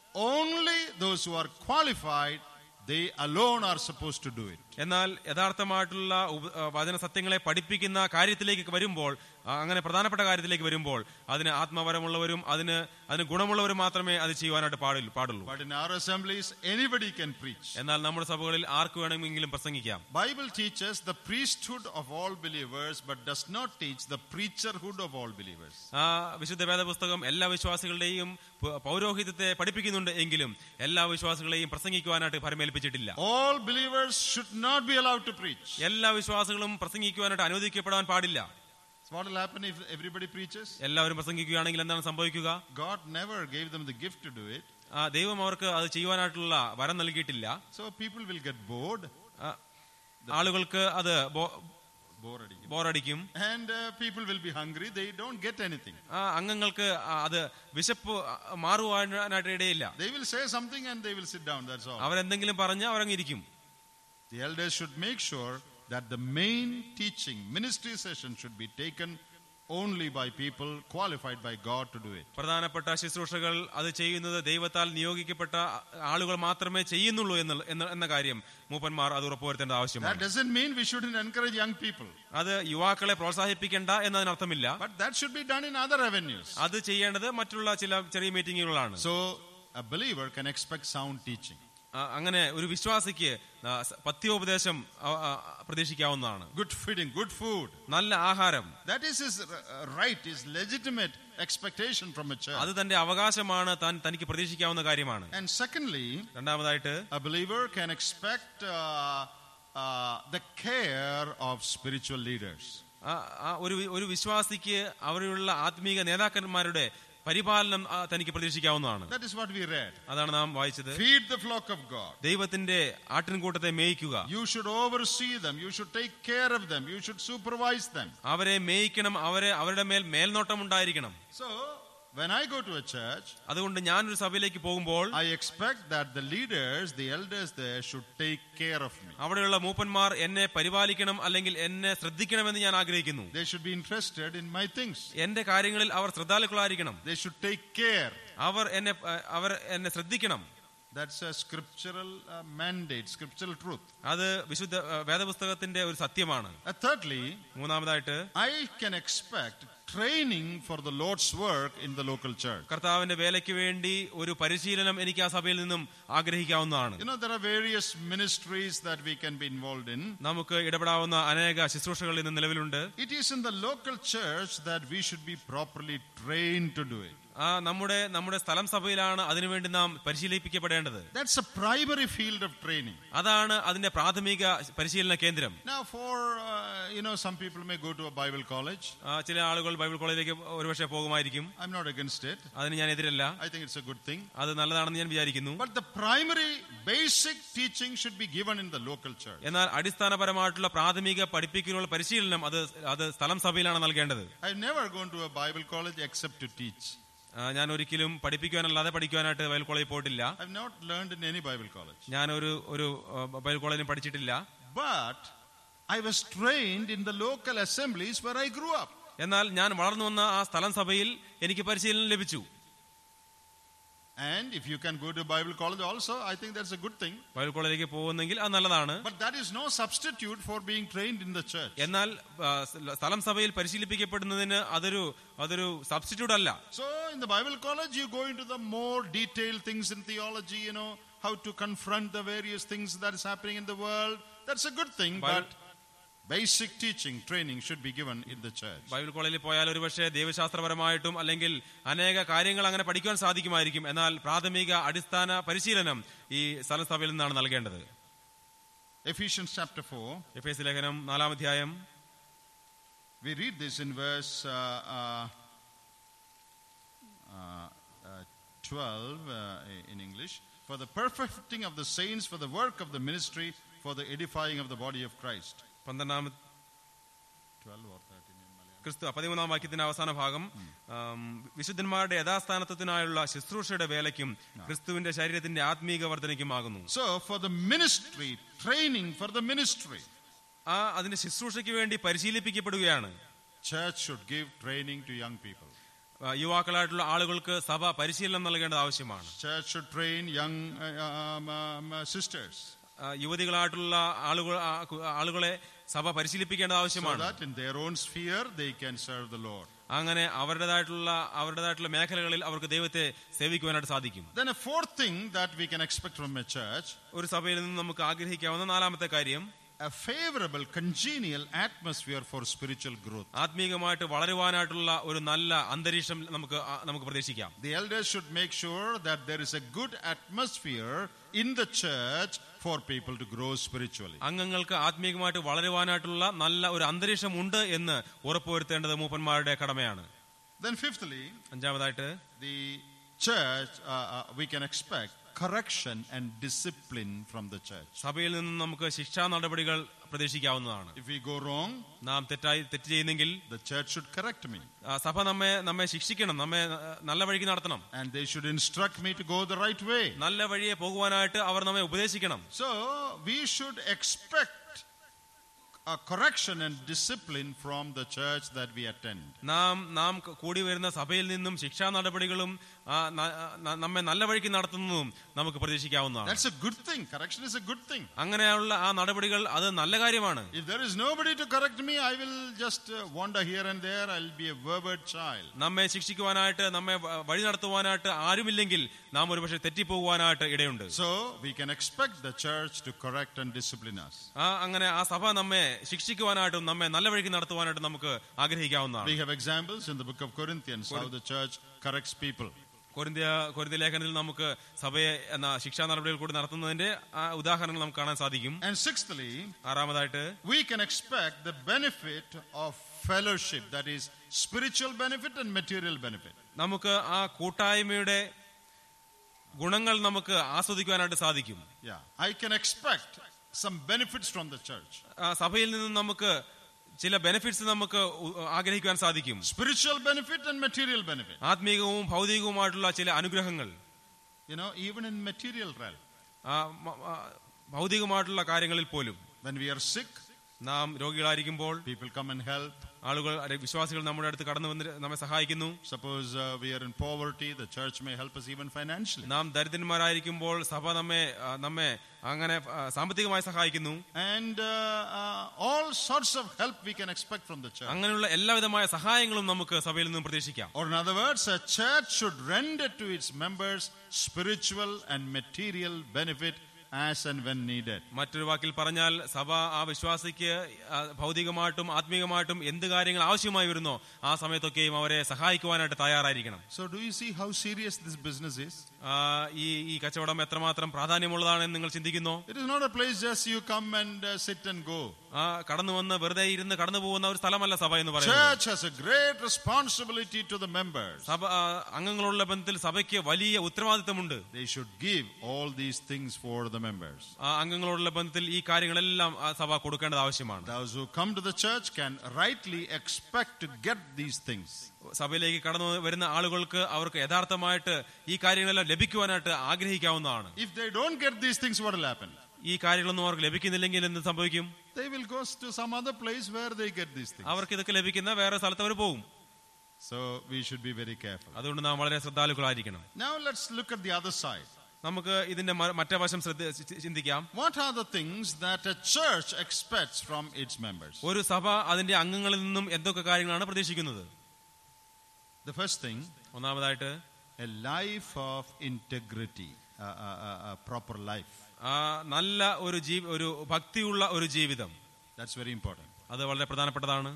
only those who are qualified, they alone are supposed to do it. എന്നാൽ യഥാർത്ഥമായിട്ടുള്ള ഉപ- ആ, വചന സത്യങ്ങളെ പഠിപ്പിക്കുന്ന കാര്യത്തിലേക്ക് വരുമ്പോൾ ആ, അങ്ങനെ പ്രധാനപ്പെട്ട കാര്യത്തിലേക്ക് വരുമ്പോൾ അതിന് ആത്മവരമുള്ളവരും അതിന് അതിന് ഗുണമുള്ളവരും മാത്രമേ അത് ചെയ്യുവാനായിട്ട് പാടില്ല പാടുള്ളൂ But in our assemblies, anybody can preach. എന്നാൽ നമ്മുടെ സഭകളിൽ ആർക്ക് വേണമെങ്കിലും പ്രസംഗിക്കാം Bible teaches the priesthood of all believers, but does not teach the preacherhood of all believers. ആ വിശുദ്ധ വേദപുസ്തകം എല്ലാ വിശ്വാസികളുടെയും പ- പൗരോഹിത്യത്തെ പഠിപ്പിക്കുന്നുണ്ട് എങ്കിലും എല്ലാ വിശ്വാസികളെയും പ്രസംഗിക്കുവാനായിട്ട് പരമേൽപ്പിച്ചിട്ടില്ല All believers should not be allowed to preach. എല്ലാ വിശ്വാസികളും പ്രസംഗിക്കുവാനായിട്ട് അനുവദിക്കപ്പെടാൻ പാടില്ല So what will happen if everybody preaches? എല്ലാവരും പ്രസംഗിക്കുകയാണെങ്കിൽ എന്താണ് സംഭവിക്കുക God never gave them the gift to do it. ആ, ദൈവം അവർക്ക് അത് ചെയ്യുവാനായിട്ടുള്ള വരം നൽകിയിട്ടില്ല So people will get bored. ആ, ആളുകൾക്ക് അത് ബോ- Bored. ബോറടിക്കും And uh, people will be hungry. They don't get anything. ആ, അംഗങ്ങൾക്ക് ആ, അത് വിശപ്പ് ആ, മാറുവാനായിട്ട് ഇടയില്ല They will say something and they will sit down. That's all. അവരെന്തെങ്കിലും പറഞ്ഞ് അവരങ്ങിരിക്കും The elders should make sure that the main teaching, ministry session should be taken only by people qualified by God to do it. പ്രധാനപ്പെട്ട ശുശ്രൂഷകൾ അത് ചെയ്യുന്നത് ദൈവത്താൽ നിയോഗിക്കപ്പെട്ട ആളുകൾ മാത്രമേ ചെയ്യുന്നുള്ളൂ എന്ന് എന്ന- എന്ന കാര്യം മൂപ്പന്മാർ അത് ഉറപ്പുവരുത്തേണ്ട That ആവശ്യമാണ് doesn't mean we shouldn't encourage young people, അത് യുവാക്കളെ പ്രോത്സാഹിപ്പിക്കേണ്ട എന്നതിനർത്ഥമില്ല but that should be done in other avenues. അത് ചെയ്യേണ്ടത് മറ്റുള്ള ചില ചെറിയ മീറ്റിങ്ങുകളാണ് So a believer can expect sound teaching. ആ, അങ്ങനെ ഒരു വിശ്വാസിക്ക് ആ, സ- പഥ്യോപദേശം ആ, ആ, പ്രതീക്ഷിക്കാവുന്നതാണ് good feeding, good food. നല്ല ആഹാരം That is his uh, right, his legitimate expectation from a church. അത് തന്റെ അവകാശമാണ് താൻ തനിക്ക് പ്രതീക്ഷിക്കാവുന്ന കാര്യമാണ് And secondly, രണ്ടാമതായിട്ട് a believer can expect uh, uh, the care of spiritual leaders. ആ- ആ ഒരു ഒരു വിശ്വാസിക്ക് അവരുള്ള ആത്മീക നേതാക്കന്മാരുടെ പരിപാലനം ആ, തനിക്ക് പ്രതീക്ഷിക്കാവുന്നതാണ് That is what we read. അതാണ് നാം വായിച്ചത് Feed the flock of God. ദൈവത്തിന്റെ ആട്ടിൻകൂട്ടത്തെ മേയിക്കുക You should oversee them. You should take care of them. You should supervise them. അവരെ മേയിക്കണം അവരെ അവരുടെ മേൽ മേൽനോട്ടം ഉണ്ടായിരിക്കണം So, when I go to a church, അതുകൊണ്ട് ഞാനൊരു സഭയിലേക്ക് പോകുമ്പോൾ I expect that the leaders, the elders there, should take care of me. അവിടെയുള്ള മൂപ്പന്മാർ എന്നെ പരിപാലിക്കണം അല്ലെങ്കിൽ എന്നെ ശ്രദ്ധിക്കണമെന്ന് ഞാൻ ആഗ്രഹിക്കുന്നു They should be interested in my things. എന്റെ കാര്യങ്ങളിൽ അവർ ശ്രദ്ധാലുക്കളായിരിക്കണം They should take care. അവർ എന്നെ അഹ്, അവർ എന്നെ ശ്രദ്ധിക്കണം That's a scriptural uh, mandate, scriptural truth. അത് വിശുദ്ധ അഹ്, വേദപുസ്തകത്തിന്റെ ഒരു സത്യമാണ് Uh, thirdly, മൂന്നാമതായിട്ട് I can expect training for the Lord's work in the local church. കർത്താവിന്റെ വേലയ്ക്ക് വേണ്ടി ഒരു പരിശീലനം എനിക്ക് ആ സഭയിൽ നിന്നും ആഗ്രഹിക്കാവുന്നതാണ് You know, there are various ministries that we can be involved in. നമുക്ക് ഇടപെടാവുന്ന അനേക ശുശ്രൂഷകൾ ഇന്ന് നിലവിലുണ്ട് It is in the local church that we should be properly trained to do it. ആ നമ്മുടെ നമ്മുടെ സ്ഥലം സഭയിലാണ് അതിനുവേണ്ടി നാം പരിശീലിപ്പിക്കപ്പെടേണ്ടത് That's a primary field of training. അതാണ് അതിന്റെ പ്രാഥമിക പരിശീലന കേന്ദ്രം Now, for, uh, you know, some people may go to a Bible college. ആ, ചില ആളുകൾ ബൈബിൾ കോളേജിലേക്ക് ഒരുപക്ഷെ പോകുമായിരിക്കും I'm not against it. അതിന് ഞാൻ എതിരല്ല I think it's a good thing. അത് നല്ലതാണെന്ന് ഞാൻ വിചാരിക്കുന്നു But the primary basic teaching should be given in the local church. എന്നാൽ അടിസ്ഥാനപരമായിട്ടുള്ള പ്രാഥമിക പഠിപ്പിക്കലുള്ള പരിശീലനം അത് അത് സ്ഥലം സഭയിലാണ് നൽകേണ്ടത് I've never gone to a Bible college except to teach. ആ, ഞാൻ ഒരിക്കലും പഠിപ്പിക്കുവാനല്ലാതെ പഠിക്കുവാനായിട്ട് ബൈബിൾ കോളേജിൽ പോയിട്ടില്ല I've not learned in any Bible college. ഞാൻ ഒരു ഒരു ആ, ബൈബിൾ കോളേജിലും പഠിച്ചിട്ടില്ല But I was trained in the local assemblies where I grew up. എന്നാൽ ഞാൻ വളർന്നു വന്ന ആ സ്ഥലം സഭയിൽ എനിക്ക് പരിശീലനം ലഭിച്ചു And if you can go to Bible college also, I think that's a good thing. Bible കോളേജിലേക്ക് പോകുന്നെങ്കിൽ അത് നല്ലതാണ് But that is no substitute for being trained in the church. എന്നാൽ ആ, സ്ഥലം സഭയിൽ പരിശീലിപ്പിക്കപ്പെടുന്നതിന് അതൊരു അതൊരു സബ്സ്റ്റിറ്റ്യൂട്ട് അല്ല So in the Bible college, you go into the more detailed things in theology, you know, how to confront the various things that is happening in the world. That's a good thing, Bible- but basic teaching, training should be given in the church. Bible കോളേജിൽ പോയാൽ ഒരുപക്ഷെ ദൈവശാസ്ത്രപരമായിട്ടും അല്ലെങ്കിൽ അനേക കാര്യങ്ങൾ അങ്ങനെ പഠിക്കുവാൻ സാധിക്കുമായിരിക്കും എന്നാൽ പ്രാഥമിക അടിസ്ഥാന പരിശീലനം ഈ സ്ഥലം സഭയിൽ നിന്നാണ് നൽകേണ്ടത് Ephesians chapter 4, എഫ് എസ് ലേഖനം നാലാം അധ്യായം we read this in verse uh, uh, uh, uh, 12 uh, in English. For the perfecting of the saints, for the work of the ministry, for the edifying of the body of Christ. പന്ത്രണ്ടാം 12 or 13 in Malayalam. ക്രിസ്തു പതിമൂന്നാം വാക്യത്തിന്റെ അവസാന ഭാഗം ആം, വിശുദ്ധന്മാരുടെ യഥാസ്ഥാനത്വത്തിനായുള്ള ശുശ്രൂഷയുടെ വേലയ്ക്കും ക്രിസ്തുവിന്റെ ശരീരത്തിന്റെ ആത്മീക വർധനയ്ക്കുമാകുന്നു So, for the ministry, training for the ministry, ആ അതിന്റെ ശുശ്രൂഷയ്ക്ക് വേണ്ടി പരിശീലിപ്പിക്കപ്പെടുകയാണ് church should give training to young people. ആ, യുവാക്കളായിട്ടുള്ള ആളുകൾക്ക് സഭ പരിശീലനം നൽകേണ്ടത് ആവശ്യമാണ് Church should train young uh, um, um, uh, sisters ആ, യുവതികളായിട്ടുള്ള ആളുകൾ ആ, കു- ആളുകളെ സഭ പരിശീലിപ്പിക്കേണ്ടത് so ആവശ്യമാണ് that in their own sphere they can serve the Lord. അങ്ങനെ അവരുടേതായിട്ടുള്ള അവരുടേതായിട്ടുള്ള മേഖലകളിൽ അവർക്ക് ദൈവത്തെ സേവിക്കുവാനായിട്ട് സാധിക്കും Then, a fourth thing that we can expect from a church ഒരു സഭയിൽ നിന്ന് നമുക്ക് ആഗ്രഹിക്കാവുന്ന നാലാമത്തെ കാര്യം a favorable, congenial atmosphere for spiritual growth. ആത്മീകമായിട്ട് വളരുവാനായിട്ടുള്ള ഒരു നല്ല അന്തരീക്ഷം നമുക്ക് ആ- നമുക്ക് പ്രതീക്ഷിക്കാം The elders should make sure that there is a good atmosphere in the church for people to grow spiritually. അംഗങ്ങൾക്ക് ആത്മീകമായിട്ട് വളരുവാനായിട്ടുള്ള നല്ല ഒരു അന്തരീക്ഷം ഉണ്ട് എന്ന് ഉറപ്പുവരുത്തേണ്ടത് മൂപ്പന്മാരുടെ കടമയാണ് Then, fifthly, അഞ്ചാമതായിട്ട് the church, uh, uh, we can expect correction and discipline from the church. സഭയിൽ നിന്ന് നമുക്ക് ശിക്ഷാ നടപടികൾ പ്രതീക്ഷിക്കാവുന്നതാണ് If we go wrong, നാം തെറ്റായി തെറ്റ് ചെയ്യുന്നെങ്കിൽ the church should correct me ആ, സഭ നമ്മെ നമ്മെ ശിക്ഷിക്കണം നമ്മെ ആ, നല്ല വഴിക്ക് നടത്തണം and they should instruct me to go the right way. നല്ല വഴിയെ പോകുവാനായിട്ട് അവർ നമ്മെ ഉപദേശിക്കണം So, we should expect a correction and discipline from the church that we attend. നാം നാം കൂടി വരുന്ന സഭയിൽ നിന്നും ശിക്ഷാ നടപടികളും ആ, ന- ന- നമ്മെ നല്ല വഴിക്ക് നടത്തുന്നതും നമുക്ക് പ്രതീക്ഷിക്കാവുന്നതാണ് That's a good thing. Correction is a good thing. അങ്ങനെയുള്ള ആ നടപടികൾ അത് നല്ല കാര്യമാണ് If there is nobody to correct me, I will just uh, wander here and there. I'll be a wayward child. നമ്മെ ശിക്ഷിക്കുവാനായിട്ട് നമ്മെ വ- വഴി നടത്തുവാനായിട്ട് ആരുമില്ലെങ്കിൽ നാം ഒരുപക്ഷെ തെറ്റിപ്പോകുവാനായിട്ട് ഇടയുണ്ട് So we can expect the church to correct and discipline us. ആ അങ്ങനെ ആ സഭ നമ്മെ ശിക്ഷിക്കുവാനായിട്ടും നമ്മെ നല്ല വഴിക്ക് നടത്തുവാനായിട്ടും നമുക്ക് ആഗ്രഹിക്കാവുന്നതാണ് We have examples in the book of Corinthians how the church corrects people. കൊരിന്ത്യ കൊരിന്ത്യ ലേഖനത്തിൽ നമുക്ക് സഭയെ എന്ന ശിക്ഷാ നടപടികൾ കൂടി നടത്തുന്നതിന്റെ ആ ഉദാഹരണങ്ങൾ നമുക്ക് കാണാൻ സാധിക്കും And sixthly, ആറാമതായിട്ട് we can expect the benefit of fellowship that is spiritual benefit and material benefit. നമുക്ക് ആ കൂട്ടായ്മയുടെ ഗുണങ്ങൾ നമുക്ക് ആസ്വദിക്കുവാനായിട്ട് സാധിക്കും Yeah, I can expect some benefits from the church. ആ സഭയിൽ നിന്നും നമുക്ക് ചില ബെനിഫിറ്റ്സ് നമുക്ക് ഉ- ആഗ്രഹിക്കുവാൻ സാധിക്കും Spiritual benefit and material benefit. ആത്മീകവും ഭൗതികവുമായിട്ടുള്ള ചില അനുഗ്രഹങ്ങൾ You know, even in material realm. ആ, മ- ആ, ഭൗതികമായിട്ടുള്ള കാര്യങ്ങളിൽ പോലും When we are sick, നാം രോഗികളായിരിക്കുമ്പോൾ people come and help. ആളുകൾ അല്ലെ, വിശ്വാസികൾ നമ്മുടെ അടുത്ത് കടന്നു വന്ന് നമ്മെ സഹായിക്കുന്നു Suppose uh, we are in poverty, the church may help us even financially. നാം ദരിദ്രന്മാരായിരിക്കുമ്പോൾ സഭ നമ്മെ ആ, നമ്മെ അങ്ങനെ ആ, സാമ്പത്തികമായി സഹായിക്കുന്നു And uh, uh, all sorts of help we can expect from the church. അങ്ങനെയുള്ള എല്ലാവിധമായ സഹായങ്ങളും നമുക്ക് സഭയിൽ നിന്നും പ്രതീക്ഷിക്കാം Or in other words, a church should render to its members spiritual and material benefit as and when needed. മറ്റൊരു വാക്കിൽ പറഞ്ഞാൽ സഭ ആ വിശ്വാസിക്ക് ആ, ഭൗതികമായിട്ടും ആത്മീകമായിട്ടും എന്ത് കാര്യങ്ങൾ ആവശ്യമായി വരുന്നോ ആ സമയത്തൊക്കെയും അവരെ സഹായിക്കുവാനായിട്ട് തയ്യാറായിരിക്കണം So, do you see how serious this business is? ആ, ഈ ഈ കച്ചവടം എത്രമാത്രം പ്രാധാന്യമുള്ളതാണെന്ന് നിങ്ങൾ ചിന്തിക്കുന്നോ It is not a place just you come and uh, sit and go. ആ കടന്നു വന്ന് വെറുതെ ഇരുന്ന് കടന്നു പോകുന്ന ഒരു സ്ഥലമല്ല സഭ എന്ന് പറയുന്നത് Church has a great responsibility to the members. സഭ ആ, അംഗങ്ങളുള്ള ബന്ധത്തിൽ സഭയ്ക്ക് വലിയ ഉത്തരവാദിത്തമുണ്ട് They should give all these things for the members. ആ അംഗങ്ങളോടുള്ള ബന്ധത്തിൽ ഈ കാര്യങ്ങളെല്ലാം ആ സഭ കൊടുക്കേണ്ടത് ആവശ്യമാണ് Those who come to the church can rightly expect to get these things. സഭയിലേക്ക് കടന്നു വരുന്ന ആളുകൾക്ക് അവർക്ക് യഥാർത്ഥമായിട്ട് ഈ കാര്യങ്ങളെല്ലാം ലഭിക്കുവാനായിട്ട് ആഗ്രഹിക്കാവുന്നതാണ് If they don't get these things, what will happen? ഈ കാര്യങ്ങളൊന്നും അവർക്ക് ലഭിക്കുന്നില്ലെങ്കിൽ എന്ത് സംഭവിക്കും They will go to some other place where they get these things. അവർക്ക് ഇതൊക്കെ ലഭിക്കുന്ന വേറെ സ്ഥലത്ത് അവർ പോകും So we should be very careful. അതുകൊണ്ട് നാം വളരെ ശ്രദ്ധാലുക്കളായിരിക്കണം Now let's look at the other side. നമുക്ക് ഇതിന്റെ മ- മറ്റേ വശം ശ്രദ്ധ ചി- ചിന്തിക്കാം What are the things that a church expects from its members? ഒരു സഭ അതിന്റെ അംഗങ്ങളിൽ നിന്നും എന്തൊക്കെ കാര്യങ്ങളാണ് പ്രതീക്ഷിക്കുന്നത് The first thing, ഒന്നാമതായിട്ട് a life of integrity, a, a, a, a proper life. ആ നല്ല ഒരു ജീ ഒരു ഭക്തിയുള്ള ഒരു ജീവിതം That's very important. അത് വളരെ പ്രധാനപ്പെട്ടതാണ്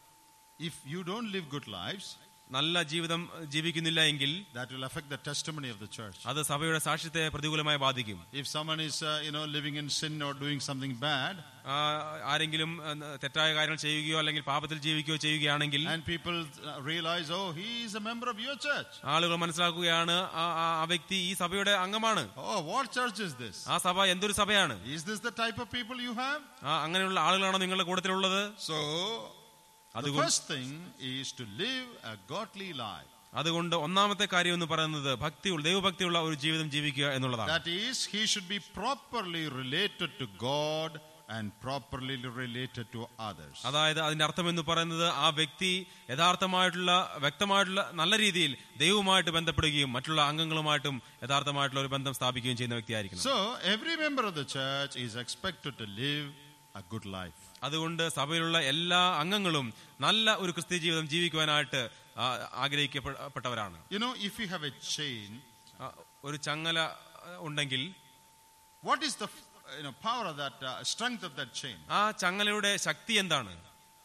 If you don't live good lives, നല്ല ജീവിതം ജീവിക്കുന്നില്ല എങ്കിൽ that will affect the testimony of the church. അത് സഭയുടെ സാക്ഷ്യത്തെ പ്രതികൂലമായി ബാധിക്കും If someone is, uh, you know, living in sin or doing something bad, ആ, ആരെങ്കിലും ആ, തെറ്റായ കാര്യങ്ങൾ ചെയ്യുകയോ അല്ലെങ്കിൽ പാപത്തിൽ ജീവിക്കുകയോ ചെയ്യുകയാണെങ്കിൽ and people uh, realize, oh, he is a member of your church. ആളുകൾ മനസ്സിലാക്കുകയാണ് ആ ആ- ആ വ്യക്തി ഈ സഭയുടെ അംഗമാണ് Oh, what church is this? ആ സഭ എന്തൊരു സഭയാണ് Is this the type of people you have? ആ അങ്ങനെയുള്ള ആളുകളാണോ നിങ്ങളുടെ കൂട്ടത്തിലുള്ളത് So, the അതുകൊണ്ട് first thing is to live a godly life. അതുകൊണ്ട് ഒന്നാമത്തെ കാര്യം എന്ന് പറയുന്നത് ഭക്തിയുള്ള ദൈവഭക്തിയുള്ള ഒരു ജീവിതം ജീവിക്കുക എന്നുള്ളതാണ് That is, he should be properly related to God and properly related to others. അതായത് അതിന്റെ അർത്ഥം എന്ന് പറയുന്നത് ആ വ്യക്തി യഥാർത്ഥമായിട്ടുള്ള വ്യക്തമായിട്ടുള്ള നല്ല രീതിയിൽ ദൈവവുമായിട്ട് ബന്ധപ്പെടുകയും മറ്റുള്ള അംഗങ്ങളുമായിട്ടും യഥാർത്ഥമായിട്ടുള്ള ഒരു ബന്ധം സ്ഥാപിക്കുകയും ചെയ്യുന്ന വ്യക്തിയായിരിക്കണം So, every member of the church is expected to live a good life. അതുകൊണ്ട് സഭയിലുള്ള എല്ലാ അംഗങ്ങളും നല്ല ഒരു ക്രിസ്ത്യ ജീവിതം ജീവിക്കുവാനായിട്ട് ആ, ആഗ്രഹിക്കപ്പെട്ടവരാണ് You know, if you have a chain, ആ, ഒരു ചങ്ങല ആ, ഉണ്ടെങ്കിൽ what is the you know, power of that, uh, strength of that chain? ആ ചങ്ങലയുടെ ശക്തി എന്താണ്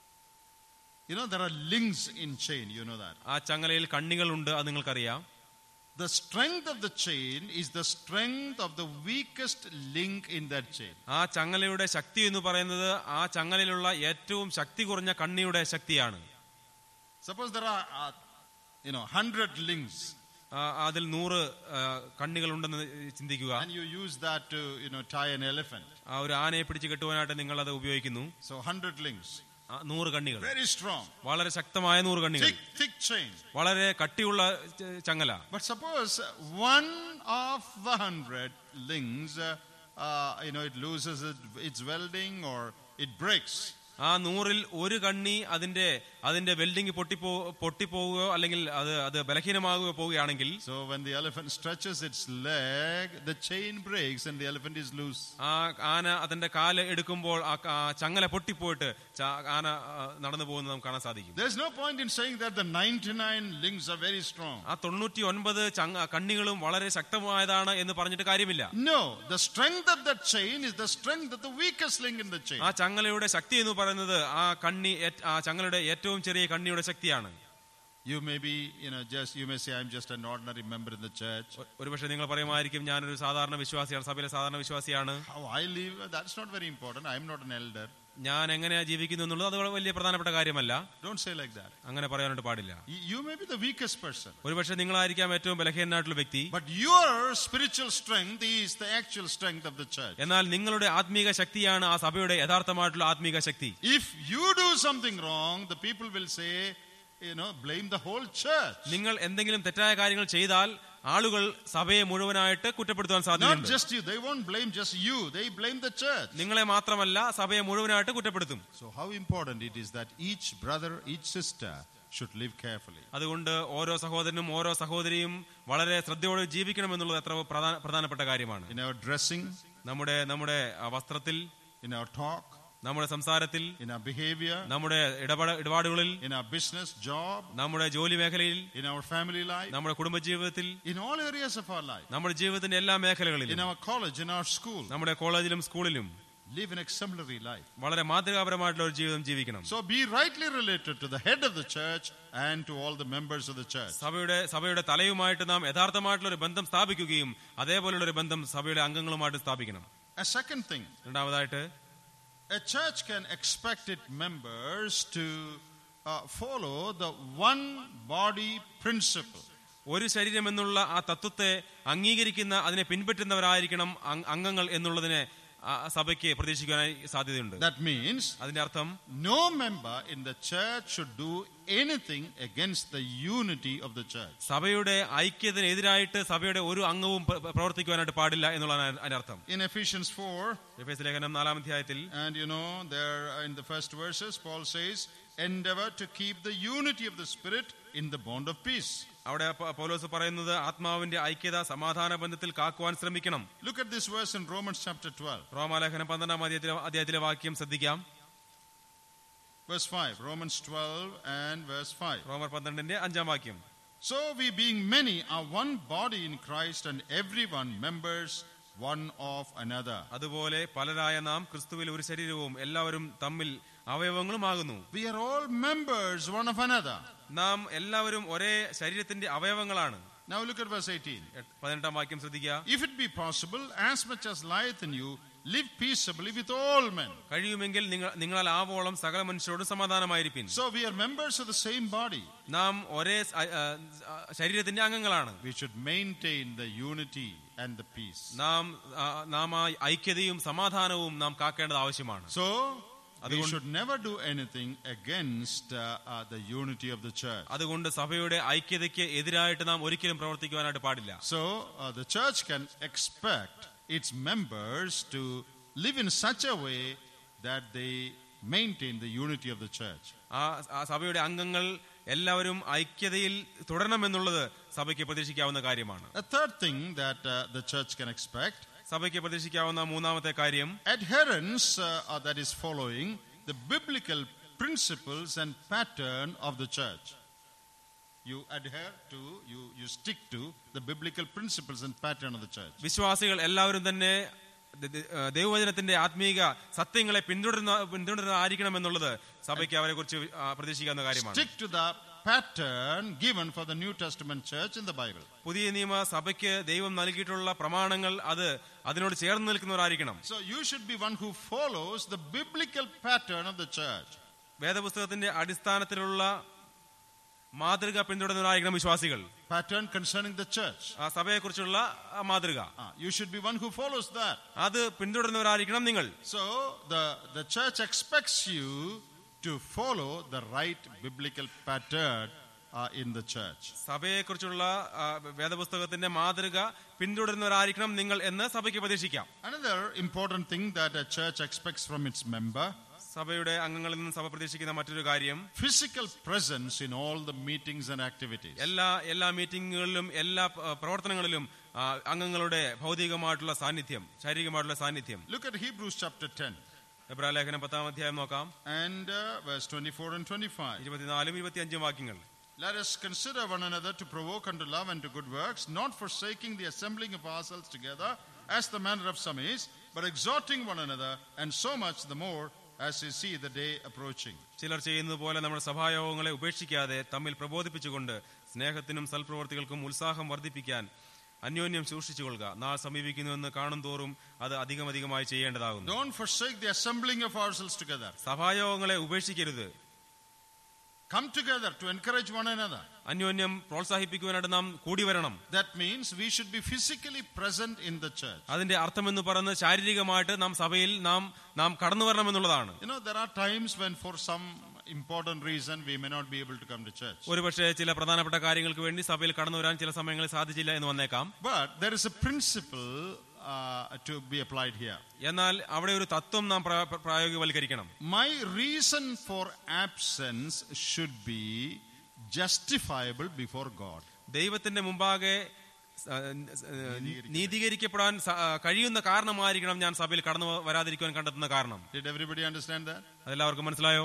You know, there are links in chain, you know that. ആ ചങ്ങലയിൽ കണ്ണികളുണ്ട് അത് നിങ്ങൾക്കറിയാം The strength of the chain is the strength of the weakest link in that chain. ആ ചങ്ങലയുടെ ശക്തി എന്ന് പറയുന്നത് ആ ചങ്ങലയിലുള്ള ഏറ്റവും ശക്തി കുറഞ്ഞ കണ്ണിയുടെ ശക്തിയാണ് Suppose there are, uh, you know, hundred links, ആ, അതിൽ നൂറ് ആ, കണ്ണികളുണ്ടെന്ന് ചിന്തിക്കുക and you use that to, you know, tie an elephant. ആ ഒരു ആനയെ പിടിച്ച് കെട്ടുവാനായിട്ട് നിങ്ങൾ അത് ഉപയോഗിക്കുന്നു So hundred links, ആ, നൂറ് കണ്ണികൾ very strong, വളരെ ശക്തമായ നൂറ് കണ്ണികൾ thick, thick chain. വളരെ കട്ടിയുള്ള ച- ചങ്ങല But suppose one of the hundred links, uh, uh, you know, it loses it, its welding or it breaks. ആ നൂറിൽ ഒരു കണ്ണി അതിന്റെ അതിന്റെ വെൽഡിംഗ് പൊട്ടിപ്പോ പൊട്ടിപ്പോവുകയോ അല്ലെങ്കിൽ അത് അത് ബലഹീനമാകുകയോ പോവുകയാണെങ്കിൽ So when the elephant stretches its leg, the chain breaks and the elephant is loose. ആ ആന അതിന്റെ കാല് എടുക്കുമ്പോൾ ആ ക- ആ ചങ്ങല പൊട്ടിപ്പോയിട്ട് ച- ആന ആ, നടന്നു പോകുന്നത് നമുക്ക് കാണാൻ സാധിക്കും There's no point in saying that the 99 links are very strong. ആ തൊണ്ണൂറ്റി ഒൻപത് ചങ്ങ കണ്ണികളും വളരെ ശക്തമായതാണ് എന്ന് പറഞ്ഞിട്ട് കാര്യമില്ല No, the strength of that chain is the strength of the weakest link in the chain. ആ ചങ്ങലയുടെ ശക്തി എന്ന് പറയുന്നത് ആ കണ്ണി ഏറ്റ്- ആ ചങ്ങലയുടെ ഏറ്റവും ചെറിയ കണ്ണിയുടെ ശക്തിയാണ് You may be, you know, just, you may say, I'm just an ordinary member in the church. ഒ- ഒരുപക്ഷെ നിങ്ങൾ പറയുമായിരിക്കും ഞാനൊരു സാധാരണ വിശ്വാസിയാണ് സഭയിലെ സാധാരണ വിശ്വാസിയാണ് How I live, that's not very important. I'm not an elder. ഞാൻ എങ്ങനെയാ ജീവിക്കുന്നു എന്നുള്ളത് അത് വലിയ പ്രധാനപ്പെട്ട കാര്യമല്ല Don't say like that. അങ്ങനെ പറയാനായിട്ട് പാടില്ല You- You may be the weakest person. ഒരുപക്ഷെ നിങ്ങളായിരിക്കാം ഏറ്റവും ബലഹീനായിട്ടുള്ള വ്യക്തി But your spiritual strength is the actual strength of the church. എന്നാൽ നിങ്ങളുടെ ആത്മീക ശക്തിയാണ് ആ സഭയുടെ യഥാർത്ഥമായിട്ടുള്ള ആത്മീക ശക്തി If you do something wrong, the people will say, you know, blame the whole church. നിങ്ങൾ എന്തെങ്കിലും തെറ്റായ കാര്യങ്ങൾ ചെയ്താൽ ആളുകൾ സഭയെ മുഴുവനായിട്ട് കുറ്റപ്പെടുത്താൻ Not സാധ്യതയുണ്ട് just you. They won't blame just you. They blame the church. നിങ്ങളെ മാത്രമല്ല സഭയെ മുഴുവനായിട്ട് കുറ്റപ്പെടുത്തും So how important it is that each brother, each sister should live carefully. അതുകൊണ്ട് ഓരോ സഹോദരനും ഓരോ സഹോദരിയും വളരെ ശ്രദ്ധയോടെ ജീവിക്കണം എന്നുള്ളത് എത്ര പ്രധാന- പ്രധാനപ്പെട്ട കാര്യമാണ് In our dressing, നമ്മുടെ നമ്മുടെ ആ, വസ്ത്രത്തിൽ in our talk, നമ്മുടെ സംസാരത്തിൽ in our behavior, നമ്മുടെ ഇടപാട് ഇടപാടുകളിൽ in our business, job, നമ്മുടെ ജോലി മേഖലയിൽ in our family life, നമ്മുടെ കുടുംബജീവിതത്തിൽ in all areas of our life, നമ്മുടെ ജീവിതത്തിന്റെ എല്ലാ in മേഖലകളിലും our college, in our school. നമ്മുടെ കോളേജിലും സ്കൂളിലും Live an exemplary life. വളരെ മാതൃകാപരമായിട്ടുള്ള ഒരു ജീവിതം ജീവിക്കണം So be rightly related to the head of the church and to all the members of the church. സഭയുടെ സഭയുടെ തലയുമായിട്ട് നാം യഥാർത്ഥമായിട്ടുള്ള ഒരു ബന്ധം സ്ഥാപിക്കുകയും അതേപോലുള്ള ഒരു ബന്ധം സഭയുടെ അംഗങ്ങളുമായിട്ട് സ്ഥാപിക്കണം A second thing, രണ്ടാമതായിട്ട് a church can expect its members to uh, follow the one body principle. ഒരു ശരീരം എന്നുള്ള ആ തത്വത്തെ അംഗീകരിക്കുന്ന അതിനെ പിൻപറ്റുന്നവരായിരിക്കണം അംഗ- അംഗങ്ങൾ എന്നുള്ളതിനെ ആ സഭയ്ക്ക് പ്രതീക്ഷിക്കാനായി സാധ്യതയുണ്ട് That means അതിന്റെ അർത്ഥം no member in the church should do anything against the unity of the church. സഭയുടെ ഐക്യത്തിനെതിരായിട്ട് സഭയുടെ ഒരു അംഗവും പ്ര- പ്രവർത്തിക്കുവാനായിട്ട് പാടില്ല എന്നുള്ളതാണ് അതിന്റെ അർത്ഥം In Ephesians 4, എഫേസ് ലേഖനം നാലാം അധ്യായത്തിൽ and you know, there in the first verses, Paul says, endeavor to keep the unity of the Spirit in the bond of peace. അവിടെ പ- പൗലോസ് പറയുന്നത് ആത്മാവിന്റെ ഐക്യത സമാധാന ബന്ധത്തിൽ കാക്കുവാൻ ശ്രമിക്കണം Look at this verse in Romans chapter 12, റോമാലേഖനം പന്ത്രണ്ടാം അധ്യായത്തിലെ അധ്യായത്തിലെ വാക്യം ശ്രദ്ധിക്കാം verse 5. Romans 12 and verse 5. റോമർ പന്ത്രണ്ടിന്റെ അഞ്ചാം വാക്യം So we being many are one body in Christ and everyone members one of another. അതുപോലെ പലരായ നാം ക്രിസ്തുവിൽ ഒരു ശരീരവും എല്ലാവരും തമ്മിൽ അവയവങ്ങളുമാകുന്നു We are all members one of another. നാം എല്ലാവരും ഒരേ ശരീരത്തിന്റെ അവയവങ്ങളാണ് Now look at verse 18. എട്ട്- പതിനെട്ടാം വാക്യം ശ്രദ്ധിക്കുക If it be possible, as much as lieth in you, live peaceably with all men. കഴിയുമെങ്കിൽ നിങ്ങൾ നിങ്ങളാൽ ആവോളം സകല മനുഷ്യരോടും സമാധാനമായിരിപ്പിൻ So we are members of the same body. നാം ഒരേ സ- ആ, ആ, ശരീരത്തിന്റെ അംഗങ്ങളാണ് We should maintain the unity and the peace. നാം ആ, നാം ആ ഐക്യതയും സമാധാനവും നാം കാക്കേണ്ടത് ആവശ്യമാണ് So we അതുകൊണ്ട്- should never do anything against uh, uh, the unity of the church. അതുകൊണ്ട് സഭയുടെ ഐക്യതയ്ക്ക് എതിരായിട്ട് നാം ഒരിക്കലും പ്രവർത്തിക്കുവാനായിട്ട് പാടില്ല So uh, the church can expect its members to live in such a way that they maintain the unity of the church. ആ ആ സഭയുടെ അംഗങ്ങൾ എല്ലാവരും ഐക്യതയിൽ തുടരണമെന്നുള്ളത് സഭയ്ക്ക് പ്രതീക്ഷിക്കാവുന്ന കാര്യമാണ് A third thing that uh, the church can expect സഭയ്ക്ക് പ്രതീക്ഷിക്കാവുന്ന മൂന്നാമത്തെ കാര്യം adherence uh, uh, that is following the biblical principles and pattern of the church. You adhere to, you, you stick to the biblical principles and pattern of the church. വിശ്വാസികൾ എല്ലാവരും തന്നെ the- the- ഏഹ് ദൈവവചനത്തിന്റെ ആത്മീക സത്യങ്ങളെ പിന്തുടരുന്ന പിന്തുടരുന്ന ആയിരിക്കണം എന്നുള്ളത് സഭയ്ക്ക് അവരെ കുറിച്ച് പ്രതീക്ഷിക്കാവുന്ന കാര്യമാണ് Stick to the pattern given for the New Testament church in the Bible. പുതിയ നിയമ സഭയ്ക്ക് ദൈവം നൽകിയിട്ടുള്ള പ്രമാണങ്ങൾ അത് അതിനോട് ചേർന്ന് നിൽക്കുന്നവരായിരിക്കണം So you should be one who follows the biblical pattern of the church. വേദപുസ്തകത്തിന്റെ അടിസ്ഥാനത്തിലുള്ള മാതൃക പിന്തുടരുന്നവരായിരിക്കണം വിശ്വാസികൾ Pattern concerning the church. ആ സഭയെക്കുറിച്ചുള്ള ആ മാതൃക Ah, you should be one who follows that. അത് പിന്തുടരുന്നവരായിരിക്കണം നിങ്ങൾ So the, the church expects you to follow the right biblical pattern uh, in the church. സഭയെക്കുറിച്ചുള്ള ആ, വേദപുസ്തകത്തിന്റെ മാതൃക പിന്തുടരുന്നവരായിരിക്കണം നിങ്ങൾ എന്ന് സഭയ്ക്ക് പ്രതീക്ഷിക്കാം Another important thing that a church expects from its member സഭയുടെ അംഗങ്ങളിൽ നിന്നും സഭ പ്രതീക്ഷിക്കുന്ന മറ്റൊരു കാര്യം physical presence in all the meetings and activities. എല്ലാ എല്ലാ മീറ്റിങ്ങുകളിലും എല്ലാ ആ, പ്രവർത്തനങ്ങളിലും ആ, അംഗങ്ങളുടെ ഭൗതികമായിട്ടുള്ള സാന്നിധ്യം ശാരീരികമായിട്ടുള്ള സാന്നിധ്യം Look at Hebrews chapter 10 എബ്രാ ലേഖനം പത്താം അധ്യായം നോക്കാം and uh, verse 24 and 25. ഇരുപത്തിനാലും ഇരുപത്തിയഞ്ചും വാക്യങ്ങൾ Let us consider one another to provoke unto love and to good works, not forsaking the assembling of ourselves together, as the manner of some is, but exhorting one another, and so much the more as you see the day approaching. ചിലർ ചെയ്യുന്നത് പോലെ നമ്മുടെ സഭായോഗങ്ങളെ ഉപേക്ഷിക്കാതെ തമ്മിൽ പ്രബോധിപ്പിച്ചുകൊണ്ട് സ്നേഹത്തിനും സൽപ്രവർത്തികൾക്കും ഉത്സാഹം വർദ്ധിപ്പിക്കാൻ അന്യോന്യം സൂക്ഷിച്ചുകൊള്ളുക നാൾ സമീപിക്കുന്നുവെന്ന് കാണും തോറും അത് അധികമധികമായി ചെയ്യേണ്ടതാകുന്നു Don't forsake the assembling of ourselves together. സഭായോഗങ്ങളെ ഉപേക്ഷിക്കരുത് Come together to encourage one another. അന്യോന്യം പ്രോത്സാഹിപ്പിക്കുവാനായിട്ട് നാം കൂടി വരണം That means we should be physically present in the church. അതിന്റെ അർത്ഥമെന്ന് പറയുന്നത് ശാരീരികമായിട്ട് നാം സഭയിൽ നാം നാം കടന്നു വരണമെന്നുള്ളതാണ് You know, there are times when, for some important reason, we may not be able to come to church. ഒരുപക്ഷെ ചില പ്രധാനപ്പെട്ട കാര്യങ്ങൾക്ക് വേണ്ടി സഭയിൽ കടന്നു വരാൻ ചില സമയങ്ങളിൽ സാധിച്ചില്ല എന്ന് വന്നേക്കാം But there is a principle uh, to be applied here. എന്നാൽ അവിടെ ഒരു തത്വം നാം പ്രാ- പ്രായോഗികവൽക്കരിക്കണം My reason for absence should be justifiable before God. ദൈവത്തിന്റെ മുമ്പാകെ സ- ഏഹ് നീതീകരിക്കപ്പെടാൻ സ- കഴിയുന്ന കാരണമായിരിക്കണം ഞാൻ സഭയിൽ കടന്നു വരാതിരിക്കുവാൻ കണ്ടെത്തുന്ന കാരണം Did everybody understand that? അതെല്ലാവർക്കും മനസ്സിലായോ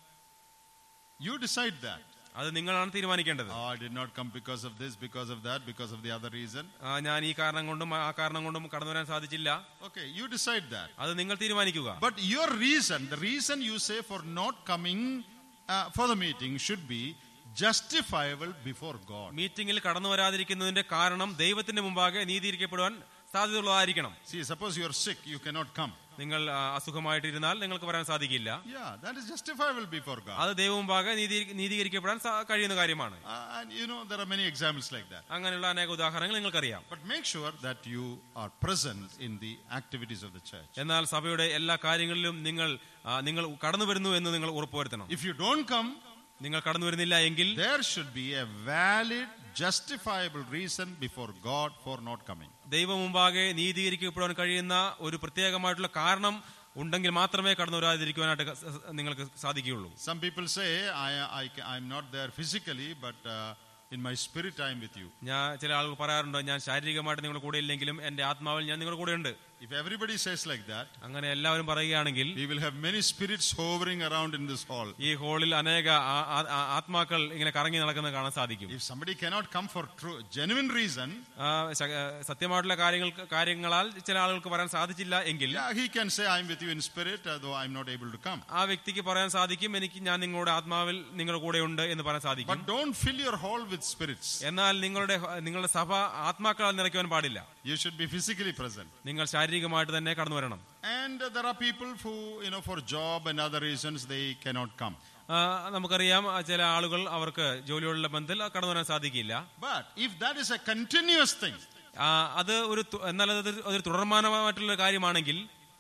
You decide that. അത് നിങ്ങളാണ് തീരുമാനിക്കേണ്ടത് Oh, I did not come because of this, because of that, because of the other reason. ആ, ഞാൻ ഈ കാരണം കൊണ്ടും ആ കാരണം കൊണ്ടും കടന്നു വരാൻ സാധിച്ചില്ല Okay, you decide that. അത് നിങ്ങൾ തീരുമാനിക്കുക But your reason, the reason you say for not coming uh, for the meeting should be justifiable before God. മീറ്റിംഗിൽ കടന്നു വരാതിരിക്കുന്നതിന്റെ കാരണം ദൈവത്തിന്റെ മുമ്പാകെ നീതീകരിക്കപ്പെടുവാൻ സാധ്യതയുള്ളതായിരിക്കണം See, suppose you are sick, you cannot come. നിങ്ങൾ ആ, അസുഖമായിട്ടിരുന്നാൽ നിങ്ങൾക്ക് വരാൻ സാധിക്കില്ല Yeah, that is justifiable before God. അത് ദൈവം മുമ്പാകെ നീതി- നീതീകരിക്കപ്പെടാൻ സാ- കഴിയുന്ന കാര്യമാണ് Uh, and you know, there are many examples like that. അങ്ങനെയുള്ള അനേക ഉദാഹരണങ്ങൾ നിങ്ങൾക്കറിയാം But make sure that you are present in the activities of the church. എന്നാൽ സഭയുടെ എല്ലാ കാര്യങ്ങളിലും നിങ്ങൾ ആ, നിങ്ങൾ കടന്നു വരുന്നു എന്ന് നിങ്ങൾ ഉറപ്പുവരുത്തണം If you don't come, നിങ്ങൾ കടന്നു വരുന്നില്ല എങ്കിൽ there should be a valid, justifiable reason before God for not coming. ദൈവം മുമ്പാകെ നീതീകരിക്കപ്പെടാൻ കഴിയുന്ന ഒരു പ്രത്യേകമായിട്ടുള്ള കാരണം ഉണ്ടെങ്കിൽ മാത്രമേ കടന്നു വരാതിരിക്കുവാനായിട്ട് ക- സ- നിങ്ങൾക്ക് സാധിക്കുകയുള്ളൂ Some people say, I, I, I'm not there physically, but uh, in my spirit I'm with you. ഞാൻ ചില ആളുകൾ പറയാറുണ്ട് ഞാൻ ശാരീരികമായിട്ട് നിങ്ങളുടെ കൂടെ ഇല്ലെങ്കിലും എന്റെ ആത്മാവിൽ ഞാൻ നിങ്ങളുടെ കൂടെ ഉണ്ട് If everybody says like that, അങ്ങനെ എല്ലാവരും പറയുകയാണെങ്കിൽ we will have many spirits hovering around in this hall. ഈ ഹോളിൽ അനേക ആ- ആ- ആ- ആത്മാക്കൾ ഇങ്ങനെ കറങ്ങി നടക്കുന്നത് കാണാൻ സാധിക്കും If somebody cannot come for true, genuine reason, ആ, ശ- സത്യമായിട്ടുള്ള കാര്യങ്ങൾ കാര്യങ്ങളാൽ ചില ആളുകൾക്ക് വരാൻ സാധിച്ചില്ല എങ്കിൽ yeah, he can say, I'm with you in spirit, uh, though I'm not able to come. ആ വ്യക്തിക്ക് പറയാൻ സാധിക്കും എനിക്ക് ഞാൻ നിങ്ങളുടെ ആത്മാവിൽ നിങ്ങളുടെ കൂടെ ഉണ്ട് എന്ന് പറയാൻ സാധിക്കും But don't fill your hall with spirits. എന്നാൽ നിങ്ങളുടെ നിങ്ങളുടെ സഭ ആത്മാക്കളാൽ നിറയ്ക്കുവാൻ പാടില്ല You should be physically present. നിങ്ങൾ ശാരീരികമായിട്ട് തന്നെ കടന്നു വരണം And uh, there are people who, you know, for job and other reasons, they cannot come. ആ, നമുക്കറിയാം ആ, ചില ആളുകൾ അവർക്ക് ജോലിയുള്ള ബന്ധത്തിൽ കടന്നു വരാൻ സാധിക്കില്ല But if that is a continuous thing, ആ, അത് ഒരു തു- എന്നാൽ അത് ഒരു തുടർമാനമായിട്ടുള്ള കാര്യമാണെങ്കിൽ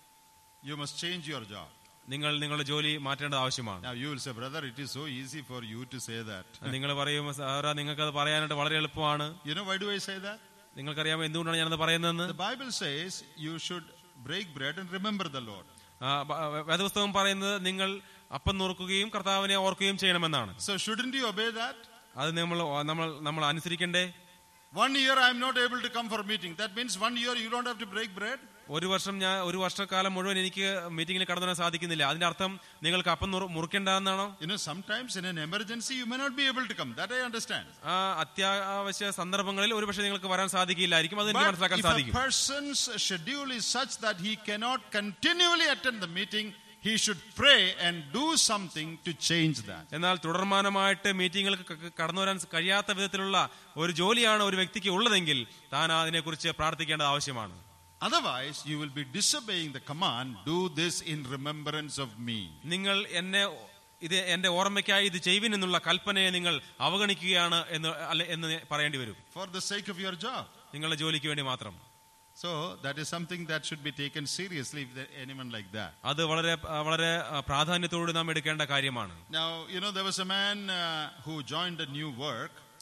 you must change your job. നിങ്ങൾ നിങ്ങളുടെ ജോലി മാറ്റേണ്ടത് ആവശ്യമാണ് Now you will say, brother, it is so easy for you to say that. നിങ്ങൾ പറയും സാറാ നിങ്ങൾക്ക് അത് പറയാനായിട്ട് വളരെ എളുപ്പമാണ് You know why do I say that? നിങ്ങൾക്കറിയാമോ എന്തുകൊണ്ടാണ് ഞാനത് പറയുന്നതെന്ന് The Bible says you should break bread and remember the Lord. ആ, ബ- വേദപുസ്തകം പറയുന്നത് നിങ്ങൾ അപ്പം നുറുക്കുകയും കർത്താവിനെ ഓർക്കുകയും ചെയ്യണമെന്നാണ് So shouldn't you obey that? അത് നമ്മൾ നമ്മൾ നമ്മൾ അനുസരിക്കണ്ടേ One year I am not able to come for a meeting. That means one year you don't have to break bread. ഒരു വർഷം ഞാൻ ഒരു വർഷക്കാലം മുഴുവൻ എനിക്ക് മീറ്റിംഗിൽ കടന്നു വരാൻ സാധിക്കുന്നില്ല അതിന്റെ അർത്ഥം നിങ്ങൾക്ക് അപ്പം നുറു- മുറിക്കേണ്ടതെന്നാണോ You know, sometimes in an emergency you may not be able to come. That I understand. ആ അത്യാവശ്യ സന്ദർഭങ്ങളിൽ ഒരുപക്ഷെ നിങ്ങൾക്ക് വരാൻ സാധിക്കില്ലായിരിക്കും അത് എനിക്ക് But മനസ്സിലാക്കാൻ if a സാധിക്കും person's schedule is such that he cannot continually attend the meeting, he should pray and do something to change that. എന്നാൽ തുടർമാനമായിട്ട് മീറ്റിങ്ങുകൾക്ക് ക- കടന്നു വരാൻ കഴിയാത്ത വിധത്തിലുള്ള ഒരു ജോലിയാണ് ഒരു വ്യക്തിക്ക് ഉള്ളതെങ്കിൽ താൻ അതിനെക്കുറിച്ച് പ്രാർത്ഥിക്കേണ്ടത് ആവശ്യമാണ് Otherwise, you will be disobeying the command, do this in remembrance of me. നിങ്ങൾ എന്നെ ഇത് എന്റെ ഓർമ്മയ്ക്കായി ഇത് ചെയ്യുവിൻ എന്നുള്ള കൽപ്പനയെ നിങ്ങൾ അവഗണിക്കുകയാണ് എന്ന് അല്ല എന്ന് പറയേണ്ടി വരും For the sake of your job. നിങ്ങളുടെ ജോലിക്ക് വേണ്ടി മാത്രം So, that is something that should be taken seriously if there anyone like that. അത് വളരെ വളരെ പ്രാധാന്യത്തോട് നാം എടുക്കേണ്ട കാര്യമാണ് Now, you know, there was a man uh, who joined a new work.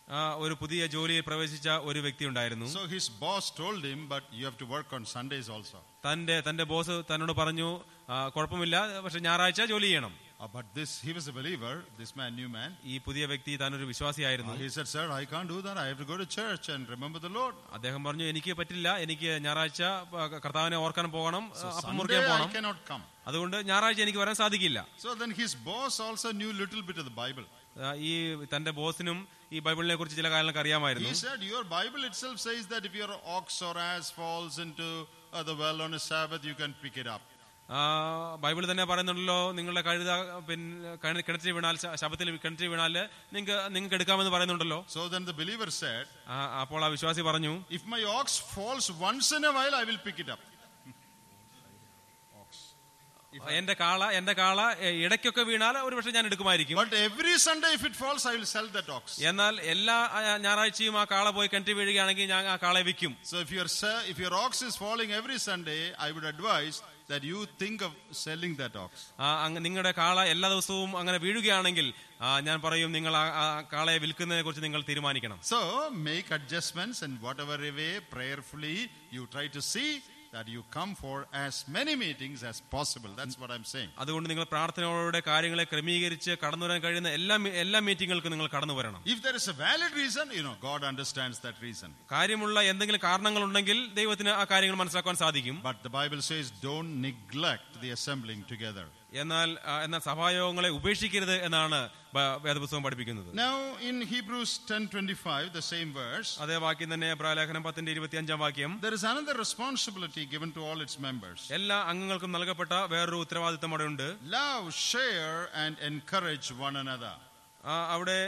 ആ, ഒരു പുതിയ ജോലിയിൽ പ്രവേശിച്ച ഒരു വ്യക്തി ഉണ്ടായിരുന്നു So his boss told him, but you have to work on Sundays also. തന്റെ തന്റെ ബോസ് തന്നോട് പറഞ്ഞു "ആ, കുഴപ്പമില്ല പക്ഷെ ഞായറാഴ്ച ജോലി ചെയ്യണം Uh, but this, he was a believer, this man, new man. ഈ പുതിയ വ്യക്തി താനൊരു വിശ്വാസിയായിരുന്നു Uh, he said, sir, I can't do that. I have to go to church and remember the Lord. അദ്ദേഹം പറഞ്ഞു എനിക്ക് പറ്റില്ല എനിക്ക് ഞായറാഴ്ച ആ, കർത്താവിനെ ഓർക്കാൻ പോകണം So അപ്പം Sunday മുറിക്കാൻ I പോകണം cannot come. അതുകൊണ്ട് ഞായറാഴ്ച എനിക്ക് വരാൻ സാധിക്കില്ല So then his boss also knew little bit of the Bible. ആ, ഈ തന്റെ ബോസിനും ഈ ബൈബിളിനെ കുറിച്ച് ചില കാര്യങ്ങളൊക്കെ അറിയാമായിരുന്നു He said, your Bible itself says that if your ox or ass falls into uh, the well on a Sabbath, you can pick it up. ആ, ബൈബിൾ തന്നെ പറയുന്നുണ്ടല്ലോ നിങ്ങളുടെ കഴുത പിന്നെ കിണ- കിണറ്റിൽ വീണാൽ ശ- ശബത്തിൽ കിണറ്റിൽ വീണാൽ നിങ്ങൾക്ക് നിങ്ങൾക്ക് എടുക്കാമെന്ന് പറയുന്നുണ്ടല്ലോ So then the believer said, ആ, അപ്പോൾ ആ വിശ്വാസി പറഞ്ഞു if my ox falls once in a while, I will pick it up. എന്റെ കാള എന്റെ കാള എ, ഇടയ്ക്കൊക്കെ വീണാൽ ഒരു പക്ഷെ ഞാൻ എടുക്കുമായിരിക്കും But every Sunday, if it falls, I will sell that ox. എന്നാൽ എല്ലാ ആ, ഞായറാഴ്ചയും ആ കാള പോയി കിണറ്റിൽ വീഴുകയാണെങ്കിൽ ഞാൻ ആ കാളയെ വിൽക്കും So if your se- if your ox is falling every Sunday, I would advise that you think of selling that ox. ആ, അങ്ങ് നിങ്ങളുടെ കാള എല്ലാ ദിവസവും അങ്ങനെ വീഴുകയാണെങ്കിൽ ആ, ഞാൻ പറയും നിങ്ങൾ ആ ആ കാളയെ വിൽക്കുന്നതിനെ കുറിച്ച് നിങ്ങൾ തീരുമാനിക്കണം So make adjustments and whatever way prayerfully you try to see that you come for as many meetings as possible. That's what I'm saying. അതുകൊണ്ട് നിങ്ങൾ പ്രാർത്ഥനയോടെ കാര്യങ്ങളെ ക്രമീകരിച്ച് കടന്നു വരാൻ കഴിയുന്ന എല്ലാ മീ- എല്ലാ മീറ്റിങ്ങുകൾക്കും നിങ്ങൾ കടന്നു വരണം If there is a valid reason, you know, God understands that reason. കാര്യമുള്ള എന്തെങ്കിലും കാരണങ്ങളുണ്ടെങ്കിൽ ദൈവത്തിന് ആ കാര്യങ്ങൾ മനസ്സിലാക്കാൻ സാധിക്കും But the Bible says, don't neglect the assembling together. എന്നാൽ ആ, എന്നാൽ സഭായോഗങ്ങളെ ഉപേക്ഷിക്കരുത് എന്നാണ് ബ- വേദപുസ്തകം പഠിപ്പിക്കുന്നത് Now in Hebrews 10:25, the same verse, അതേ വാക്യം തന്നെ പ്രാലേഖനം പത്തിന്റെ ഇരുപത്തി അഞ്ചാം വാക്യം there is another responsibility given to all its members. എല്ലാ അംഗങ്ങൾക്കും നൽകപ്പെട്ട വേറൊരു ഉത്തരവാദിത്തം അവിടെ ഉണ്ട് Love, share, and encourage one another. ആ, അവിടെ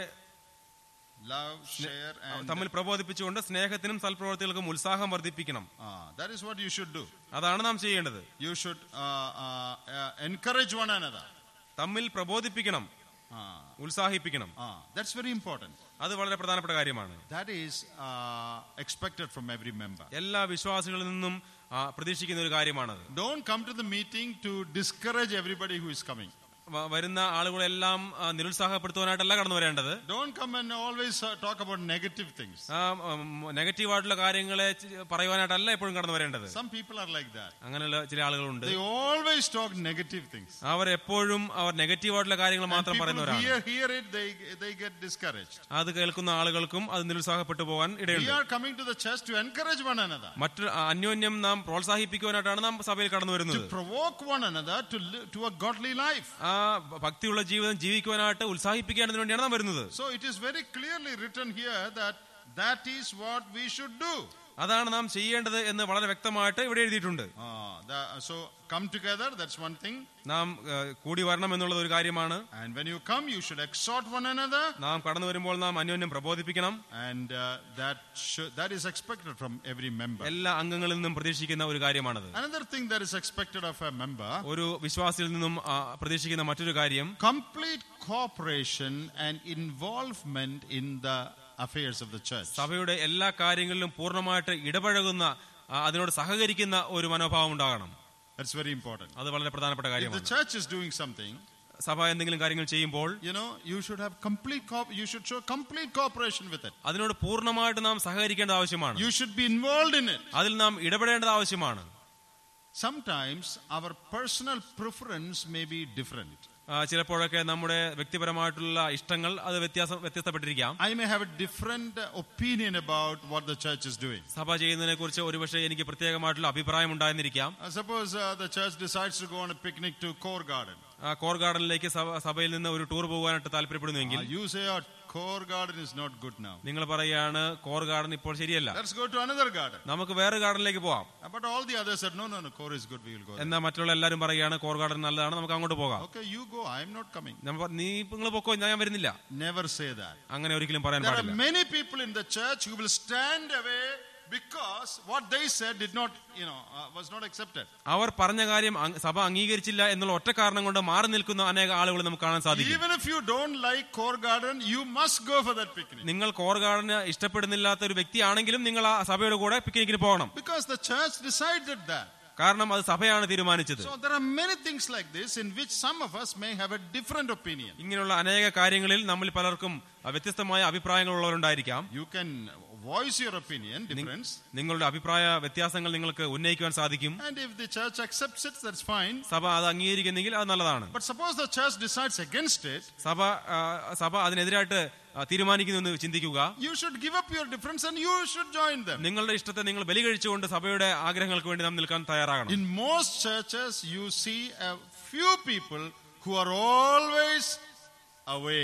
Love, share, and തമ്മിൽ പ്രബോധിപ്പിച്ചുകൊണ്ട് സ്നേഹത്തിനും സൽപ്രവർത്തികൾക്കും ഉത്സാഹം വർദ്ധിപ്പിക്കണം Ah, that is what you should do. അതാണ് നാം ചെയ്യേണ്ടത് You should uh, uh, uh, encourage one another. തമ്മിൽ പ്രബോധിപ്പിക്കണം Ah, ഉത്സാഹിപ്പിക്കണം ah, that's very important. അത് വളരെ പ്രധാനപ്പെട്ട കാര്യമാണ് That is uh, expected from every member. എല്ലാ വിശ്വാസികളിൽ നിന്നും ആ, പ്രതീക്ഷിക്കുന്ന ഒരു കാര്യമാണത് Don't come to the meeting to discourage everybody who is coming. വ- വരുന്ന ആളുകളെല്ലാം ആ, നിരുത്സാഹപ്പെടുത്തുവാനായിട്ടല്ല കടന്നു വരേണ്ടത് Don't come and always uh, talk about negative things. ആ, ഉം, നെഗറ്റീവായിട്ടുള്ള കാര്യങ്ങളെ ചി- പറയുവാനായിട്ടല്ല എപ്പോഴും കടന്നു വരേണ്ടത് Some people are like that. അങ്ങനെയുള്ള ചില ആളുകളുണ്ട് They always talk negative things. അവർ എപ്പോഴും അവർ നെഗറ്റീവായിട്ടുള്ള കാര്യങ്ങൾ And മാത്രം people who പറയുന്നവരാണ് hear, hear it, they, they get discouraged. അത് കേൾക്കുന്ന ആളുകൾക്കും അത് നിരുത്സാഹപ്പെട്ടു പോകാൻ We ഇടയുണ്ട് are coming to the church to encourage one another, മറ്റു ആ, അന്യോന്യം നാം പ്രോത്സാഹിപ്പിക്കുവാനായിട്ടാണ് നാം സഭയിൽ കടന്നു to വരുന്നത് provoke one another to, live, to a godly life. ആ ഭക്തിയുള്ള ജീവിതം ജീവിക്കുവാനായിട്ട് ഉത്സാഹിപ്പിക്കേണ്ടതിന് വേണ്ടിയാണ് നാം വരുന്നത് So it is very clearly written here that that is what we should do. അതാണ് നാം ചെയ്യേണ്ടത് എന്ന് വളരെ വ്യക്തമായിട്ട് ഇവിടെ എഴുതിയിട്ടുണ്ട് Ah, the- so come together, that's one thing. നാം ആ, കൂടി വരണം എന്നുള്ളത് ഒരു കാര്യമാണ് And when you come, you should exhort one another. നാം കടന്നു വരുമ്പോൾ നാം അന്യോന്യം പ്രബോധിപ്പിക്കണം And uh, that, should, that is expected from every member. എല്ലാ അംഗങ്ങളിൽ നിന്നും പ്രതീക്ഷിക്കുന്ന ഒരു കാര്യമാണത് Another thing that is expected of a member ഒരു വിശ്വാസിയിൽ നിന്നും ആ, പ്രതീക്ഷിക്കുന്ന മറ്റൊരു കാര്യം complete cooperation and involvement in the affairs of the church. സഭയുടെ എല്ലാ കാര്യങ്ങളിലും പൂർണ്ണമായിട്ട് ഇടപഴകുന്ന ആ, അതിനോട് സഹകരിക്കുന്ന ഒരു മനോഭാവം ഉണ്ടാകണം That's very important. അത് വളരെ പ്രധാനപ്പെട്ട If the കാര്യമാണ് church is doing something, സഭ എന്തെങ്കിലും കാര്യങ്ങൾ ചെയ്യുമ്പോൾ you know, you should have complete co- you should show complete cooperation with it. അതിനോട് പൂർണ്ണമായിട്ട് നാം സഹകരിക്കേണ്ടത് ആവശ്യമാണ് You should be involved in it. അതിൽ നാം ഇടപെടേണ്ടത് ആവശ്യമാണ് Sometimes our personal preference may be different. ആ, ചിലപ്പോഴൊക്കെ നമ്മുടെ വ്യക്തിപരമായിട്ടുള്ള ഇഷ്ടങ്ങൾ അത് വ്യത്യാസം വ്യത്യസ്തപ്പെട്ടിരിക്കാം I may have a different uh, opinion about what the church is doing. സഭ ചെയ്യുന്നതിനെ കുറിച്ച് ഒരുപക്ഷെ എനിക്ക് പ്രത്യേകമായിട്ടുള്ള അഭിപ്രായം ഉണ്ടായിരുന്നിരിക്കാം Uh, suppose uh, the church decides to go on a picnic to Core Garden. ആ, കോർ ഗാർഡനിലേക്ക് സഭ- സഭയിൽ നിന്ന് ഒരു ടൂർ പോകാനായിട്ട് Uh, താല്പര്യപ്പെടുന്നുവെങ്കിൽ you say, oh, Core Garden is not good now. നിങ്ങൾ പറയുകയാണ് കോർ ഗാർഡൻ ഇപ്പോൾ ശരിയല്ല Let's go to another garden. നമുക്ക് വേറെ ഗാർഡനിലേക്ക് പോവാം Uh, But all the others said, no, no, no, Core is good, we will go there. എന്നാൽ മറ്റുള്ള എല്ലാവരും പറയുകയാണ് കോർ ഗാർഡൻ നല്ലതാണ് നമുക്ക് അങ്ങോട്ട് പോകാം Okay, you go, I am not coming. ഞാൻ പറ- നീ നിങ്ങൾ പൊക്കോ ഞാൻ വരുന്നില്ല Never say that. അങ്ങനെ ഒരിക്കലും പറയാൻ There are പാടില്ല many people in the church who will stand away because what they said did not, you know, uh, was not accepted. അവർ പറഞ്ഞ കാര്യം അങ്- സഭ അംഗീകരിച്ചില്ല എന്നുള്ള ഒറ്റ കാരണം കൊണ്ട് മാറി നിൽക്കുന്ന അനേക ആളുകൾ നമുക്ക് കാണാൻ സാധിക്കും Even if you don't like Core Garden, you must go for that picnic. നിങ്ങൾ കോർ ഗാർഡന് ഇഷ്ടപ്പെടുന്നില്ലാത്ത ഒരു വ്യക്തിയാണെങ്കിലും നിങ്ങൾ ആ സഭയുടെ കൂടെ പിക്നിക്കിന് പോകണം Because the church decided that. കാരണം അത് സഭയാണ് തീരുമാനിച്ചത് So there are many things like this in which some of us may have a different opinion. ഇങ്ങനെയുള്ള അനേക കാര്യങ്ങളിൽ നമ്മിൽ പലർക്കും അഹ്, വ്യത്യസ്തമായ അഭിപ്രായങ്ങളുള്ളവരുണ്ടായിരിക്കാം You can voice your opinion, difference, നിങ്ങളുടെ അഭിപ്രായ വ്യത്യാസങ്ങൾ നിങ്ങൾക്ക് ഉന്നയിക്കുവാൻ സാധിക്കും and if the church accepts it, that's fine. സഭ അത് അംഗീകരിക്കുന്നെങ്കിൽ അത് നല്ലതാണ് But suppose the church decides against it, സഭ ആ, സഭ അതിനെതിരായിട്ട് ആ, തീരുമാനിക്കുന്നു എന്ന് ചിന്തിക്കുക you should give up your difference and you should join them. നിങ്ങളുടെ ഇഷ്ടത്തെ നിങ്ങൾ ബലി കഴിച്ചുകൊണ്ട് സഭയുടെ ആഗ്രഹങ്ങൾക്ക് വേണ്ടി നാം നിൽക്കാൻ തയ്യാറാകണം In most churches, you see a few people who are always away.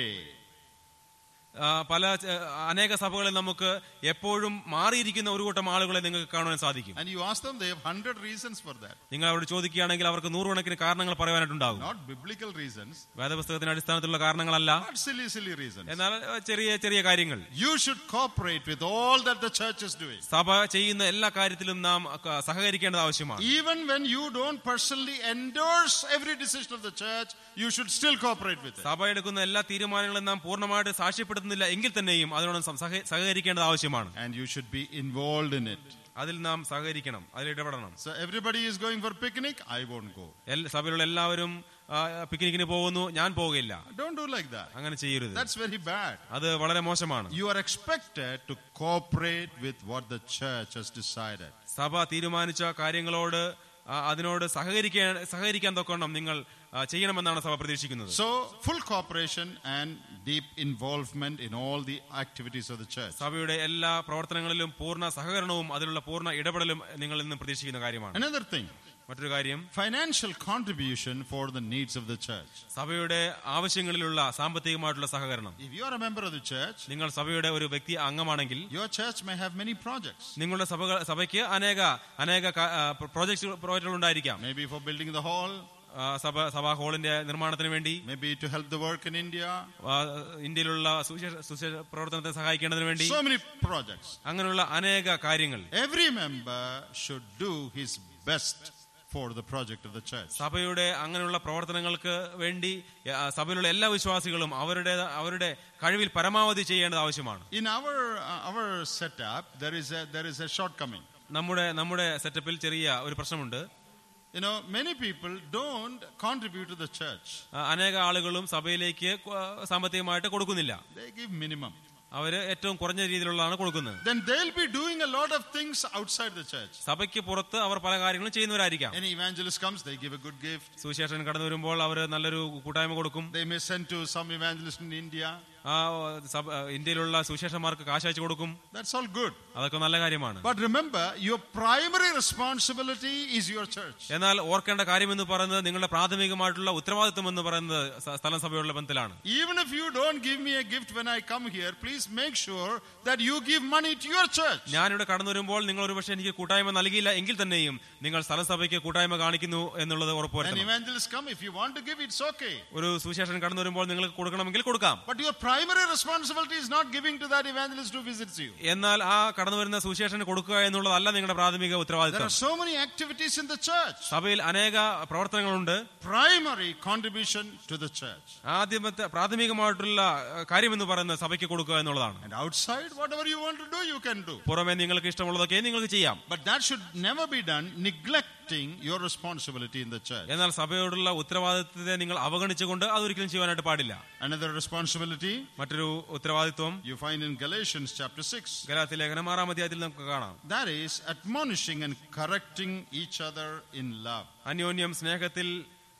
ആ, പല ച- അനേക സഭകളിൽ നമുക്ക് എപ്പോഴും മാറിയിരിക്കുന്ന ഒരു കൂട്ടം ആളുകളെ നിങ്ങൾക്ക് കാണുവാൻ സാധിക്കും And you ask them, they have hundred reasons for that. നിങ്ങൾ അവരോട് ചോദിക്കുകയാണെങ്കിൽ അവർക്ക് നൂറുകണക്കിന് കാരണങ്ങൾ പറയാനായിട്ടുണ്ടാകും Not biblical reasons, വേദപുസ്തകത്തിന്റെ അടിസ്ഥാനത്തിലുള്ള കാരണങ്ങളല്ല not silly, silly reasons. എന്നാൽ ആ, ചെറിയ ചെറിയ കാര്യങ്ങൾ You should cooperate with all that the church is doing. സഭ ചെയ്യുന്ന എല്ലാ കാര്യത്തിലും നാം ക- സഹകരിക്കേണ്ടത് ആവശ്യമാണ് Even when you don't personally endorse every decision of the church, you should still cooperate with it. സഭ എടുക്കുന്ന എല്ലാ തീരുമാനങ്ങളും നാം പൂർണ്ണമായിട്ട് സാക്ഷ്യപ്പെടുത്തുന്നില്ല എങ്കിൽ തന്നെയും അതിനോട് സം- സഹ- സഹകരിക്കേണ്ടത് ആവശ്യമാണ് And you should be involved in it. അതിൽ നാം സഹകരിക്കണം അതിൽ ഇടപെടണം So everybody is going for picnic, I won't go. എൽ- സഭയിലുള്ള എല്ലാവരും ആ, പിക്നിക്കിന് പോകുന്നു ഞാൻ പോകില്ല Don't do like that. അങ്ങനെ ചെയ്യരുത് That's very bad. അത് വളരെ മോശമാണ് You are expected to cooperate with what the church has decided. സഭ തീരുമാനിച്ച കാര്യങ്ങളോട് ആ, അതിനോട് സഹകരിക്കാൻ സഹകരിക്കാൻ തൊക്കണം നിങ്ങൾ ആ, ചെയ്യണമെന്നാണ് സഭ പ്രതീക്ഷിക്കുന്നത് So, full cooperation and deep involvement in all the activities of the church. സഭയുടെ എല്ലാ പ്രവർത്തനങ്ങളിലും പൂർണ്ണ സഹകരണവും അതിലുള്ള പൂർണ്ണ ഇടപെടലും നിങ്ങൾ ഇന്ന് പ്രതീക്ഷിക്കുന്ന കാര്യമാണ് Another thing, മറ്റൊരു കാര്യം financial contribution for the needs of the church. സഭയുടെ ആവശ്യങ്ങളിലുള്ള സാമ്പത്തികമായിട്ടുള്ള സഹകരണം If you are a member of the church, നിങ്ങൾ സഭയുടെ ഒരു വ്യക്തി അംഗമാണെങ്കിൽ your church may have many projects. നിങ്ങളുടെ സഭ സഭയ്ക്ക് അനേക അനേക പ്രോജക്ട് പ്രോജക്റ്റുകൾ ഉണ്ടായിരിക്കാം Maybe for building the hall, ആ, സഭ സഭാ ഹാളിന്റെ നിർമ്മാണത്തിന് വേണ്ടി maybe to help the work in India. ആ, ഇന്ത്യയിലുള്ള സുവിശേഷ സുവിശേഷ പ്രവർത്തനത്തെ സഹായിക്കേണ്ടതിന് വേണ്ടി So many projects. അങ്ങനെയുള്ള അനേക കാര്യങ്ങൾ Every member should do his best for the project of the church. സഭയുടെ അങ്ങനെയുള്ള പ്രവർത്തനങ്ങൾക്ക് വേണ്ടി ആ, സഭയിലുള്ള എല്ലാ വിശ്വാസികളും അവരുടെ അവരുടെ കഴിവിൽ പരമാവധി ചെയ്യേണ്ടത് ആവശ്യമാണ് In our uh, our setup, there is a there is a shortcoming. നമ്മുടെ നമ്മുടെ സെറ്റപ്പിൽ ചെറിയ ഒരു പ്രശ്നമുണ്ട് You know, many people don't contribute to the church. ആ, അനേക ആളുകളും സഭയിലേക്ക് കൊ- സാമ്പത്തികമായിട്ട് കൊടുക്കുന്നില്ല They give minimum. അവര് ഏറ്റവും കുറഞ്ഞ രീതിയിലുള്ളതാണ് കൊടുക്കുന്നത് Then they'll be doing a lot of things outside the church. സഭയ്ക്ക് പുറത്ത് അവർ പല കാര്യങ്ങളും ചെയ്യുന്നവരായിരിക്കാം Any evangelist comes, they give a good gift. സുവിശേഷൻ കടന്നു വരുമ്പോൾ അവർ നല്ലൊരു കൂട്ടായ്മ കൊടുക്കും They may send to some evangelist in India. ആ സഭ ഇന്ത്യയിലുള്ള സുവിശേഷന്മാർക്ക് കാശ് അയച്ചു കൊടുക്കും That's all good. അതൊക്കെ നല്ല കാര്യമാണ് But remember, your primary responsibility is your church. എന്നാൽ ഓർക്കേണ്ട കാര്യമെന്ന് പറയുന്നത് നിങ്ങളുടെ പ്രാഥമികമായിട്ടുള്ള ഉത്തരവാദിത്വം എന്ന് പറയുന്നത് സ- സ്ഥലം സഭയുള്ള ബന്ധത്തിലാണ് Even if you don't give me a gift when I come here, please make sure that you give money to your church. ഞാനിവിടെ കടന്നു വരുമ്പോൾ നിങ്ങൾ ഒരുപക്ഷെ എനിക്ക് കൂട്ടായ്മ നൽകിയില്ല എങ്കിൽ തന്നെയും നിങ്ങൾ സ്ഥലസഭയ്ക്ക് കൂട്ടായ്മ കാണിക്കുന്നു എന്നുള്ളത് An ഉറപ്പുവരുത്തണം evangelist come, if you want to give, it's okay. ഒരു സുവിശേഷൻ കടന്നു വരുമ്പോൾ നിങ്ങൾക്ക് കൊടുക്കണമെങ്കിൽ കൊടുക്കാം But your primary responsibility is not giving to that evangelist who visits you. എന്നാൽ ആ കടന്നു വരുന്ന സുവിശേഷന് കൊടുക്കുക എന്നുള്ളതല്ല നിങ്ങളുടെ പ്രാഥമിക There ഉത്തരവാദിത്വം are so many activities in the church. സഭയിൽ അനേക പ്രവർത്തനങ്ങളുണ്ട് Primary contribution to the church. ആദ്യമത്തെ പ്രാഥമികമായിട്ടുള്ള അഹ്, കാര്യമെന്ന് പറയുന്നത് സഭയ്ക്ക് കൊടുക്കുക എന്നുള്ളതാണ് And outside, whatever you want to do, you can do. പുറമെ നിങ്ങൾക്ക് ഇഷ്ടമുള്ളതൊക്കെ നിങ്ങൾക്ക് ചെയ്യാം But that should never be done neglecting your responsibility in the church. എന്നാൽ സഭയോടുള്ള ഉത്തരവാദിത്വത്തെ നിങ്ങൾ അവഗണിച്ചുകൊണ്ട് അതൊരിക്കലും ചെയ്യാനായിട്ട് പാടില്ല Another responsibility മറ്റൊരു ഉത്തരവാദിത്വം you find in Galatians chapter 6. ഗലാത്തി ലേഖനം ആറാം അധ്യായത്തിൽ നമുക്ക് കാണാം That is admonishing and correcting each other in love. അന്യോന്യം സ്നേഹത്തിൽ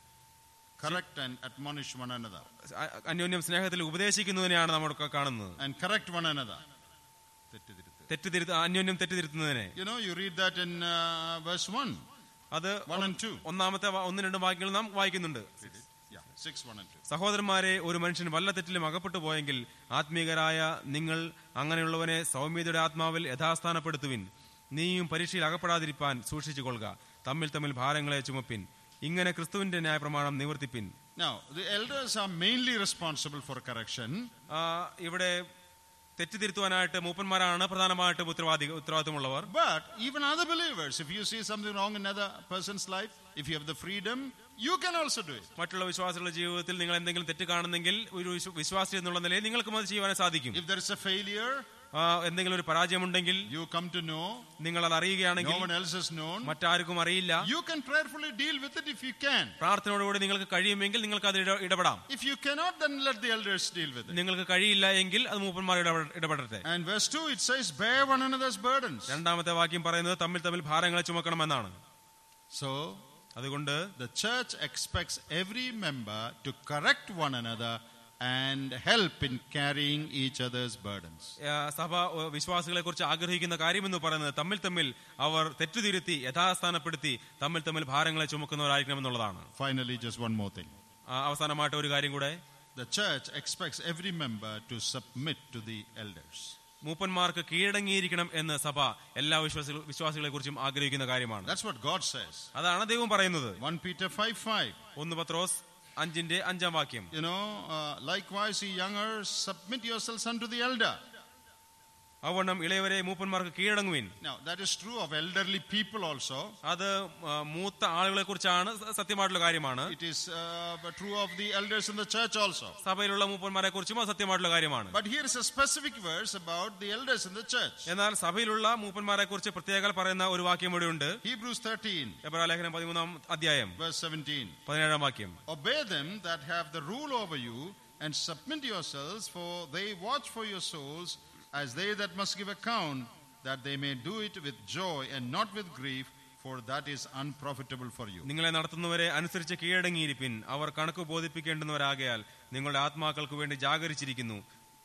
Correct and admonish one another. അ- അന്യോന്യം സ്നേഹത്തിൽ ഉപദേശിക്കുന്നതിനെയാണ് നമ്മളൊക്കെ കാണുന്നത് And correct one another. തെറ്റിതിരുത്ത അന്യോന്യം തെറ്റിതിരുത്തുന്നതിനെ You know, you read that in uh, verse 1. അത് 1 and 2. ഒന്നാമത്തെ വ- ഒന്നും രണ്ടും വാക്യങ്ങൾ നാം വായിക്കുന്നുണ്ട് Yeah, 6, 1 and 2. സഹോദരന്മാരെ ഒരു മനുഷ്യൻ വല്ല തെറ്റിലും അകപ്പെട്ടു പോയെങ്കിൽ ആത്മീകരായ നിങ്ങൾ അങ്ങനെയുള്ളവനെ സൗമ്യതയുടെ ആത്മാവിൽ യഥാസ്ഥാനപ്പെടുത്തുവിൻ നീയും പരീക്ഷയിൽ അകപ്പെടാതിരിപ്പാൻ സൂക്ഷിച്ചുകൊള്ളുക തമ്മിൽ തമ്മിൽ ഭാരങ്ങളെ ചുമപ്പിൻ ഇങ്ങനെ ക്രിസ്തുവിന്റെ ന്യായപ്രമാണം നിവർത്തിപ്പിൻ Now, the elders are mainly responsible for correction. ആ, ഇവിടെ തെറ്റിതിരുത്തുവാനായിട്ട് മൂപ്പന്മാരാണ് പ്രധാനമായിട്ടും ഉത്തരവാദി ഉത്തരവാദിത്തമുള്ളവർ But even other believers, if you see something wrong in another person's life, if you have the freedom, you can also do it. മറ്റുള്ള വിശ്വാസികളുടെ ജീവിതത്തിൽ നിങ്ങൾ എന്തെങ്കിലും തെറ്റ് കാണുന്നെങ്കിൽ ഒരു വിശ്വ- വിശ്വാസി എന്നുള്ള നിലയിൽ നിങ്ങൾക്കും അത് ചെയ്യാൻ സാധിക്കും If there is a failure, ആ, എന്തെങ്കിലും ഒരു പരാജയമുണ്ടെങ്കിൽ you come to know, നിങ്ങൾ അത് no അറിയുകയാണെങ്കിൽ one else has known, മറ്റാർക്കും അറിയില്ല you can prayerfully deal with it if you can. പ്രാർത്ഥനയോടുകൂടി നിങ്ങൾക്ക് കഴിയുമെങ്കിൽ നിങ്ങൾക്ക് അത് ഇട- ഇടപെടാം If you cannot, then let the elders deal with it. നിങ്ങൾക്ക് കഴിയില്ല എങ്കിൽ അത് മൂപ്പന്മാർ ഇടപെ- ഇടപെടട്ടെ And verse 2 it says, Bear one another's burdens. രണ്ടാമത്തെ വാക്യം പറയുന്നത് തമ്മിൽ തമ്മിൽ ഭാരങ്ങളെ ചുമക്കണമെന്നാണ് So, അതുകൊണ്ട് the church expects every member to correct one another and help in carrying each other's burdens. ആ, സഭ ആ, വിശ്വാസികളെ കുറിച്ച് ആഗ്രഹിക്കുന്ന കാര്യമെന്ന് പറയുന്നത് തമ്മിൽ തമ്മിൽ അവർ തെറ്റുതിരുത്തി യഥാസ്ഥാനപ്പെടുത്തി തമ്മിൽ തമ്മിൽ ഭാരങ്ങളെ ചുമക്കുന്നവരായിരിക്കണം എന്നുള്ളതാണ് Finally, just one more thing. ആ, അവസാനമായിട്ട് ഒരു കാര്യം കൂടെ The church expects every member to submit to the elders. മൂപ്പന്മാർക്ക് കീഴടങ്ങിയിരിക്കണം എന്ന് സഭ എല്ലാ വിശ്വാസികൾ വിശ്വാസികളെ കുറിച്ചും ആഗ്രഹിക്കുന്ന കാര്യമാണ് That's what God says. അതാണ് ദൈവം പറയുന്നത് 1 Peter 5 5. ഒന്ന് പത്രോസ് അഞ്ചിന്റെ അഞ്ചാം വാക്യം You know, uh, likewise, ye younger, submit yourselves unto the elder. അവണ്ണം ഇളയവരെ മൂപ്പന്മാർക്ക് കീഴടങ്ങുവിൻ Now, that is true of elderly people also. അത് ആ, മൂത്ത ആളുകളെ കുറിച്ചാണ് സ- സത്യമായിട്ടുള്ള കാര്യമാണ് It is uh, true of the elders in the church also. സഭയിലുള്ള മൂപ്പന്മാരെ കുറിച്ചും അത് സത്യമായിട്ടുള്ള കാര്യമാണ് But here is a specific verse about the elders in the church. എന്നാൽ സഭയിലുള്ള മൂപ്പന്മാരെ കുറിച്ച് പ്രത്യേക പറയുന്ന ഒരു വാക്യം ഇവിടെ ഉണ്ട് Hebrews 13, എബ്രാലേഖനം പതിമൂന്നാം അധ്യായം verse 17. പതിനേഴാം വാക്യം Obey them that have the rule over you, and submit yourselves, for they watch for your souls, as they that must give account, that they may do it with joy and not with grief, for that is unprofitable for you. നിങ്ങളെ നടത്തുന്നവരെ അനുസരിച്ച് കീഴടങ്ങിയിരിപ്പിൻ അവർ കണക്ക് ബോധിപ്പിക്കേണ്ടുന്നവരാകയാൽ നിങ്ങളുടെ ആത്മാക്കൾക്ക് വേണ്ടി ജാഗരിച്ചിരിക്കുന്നു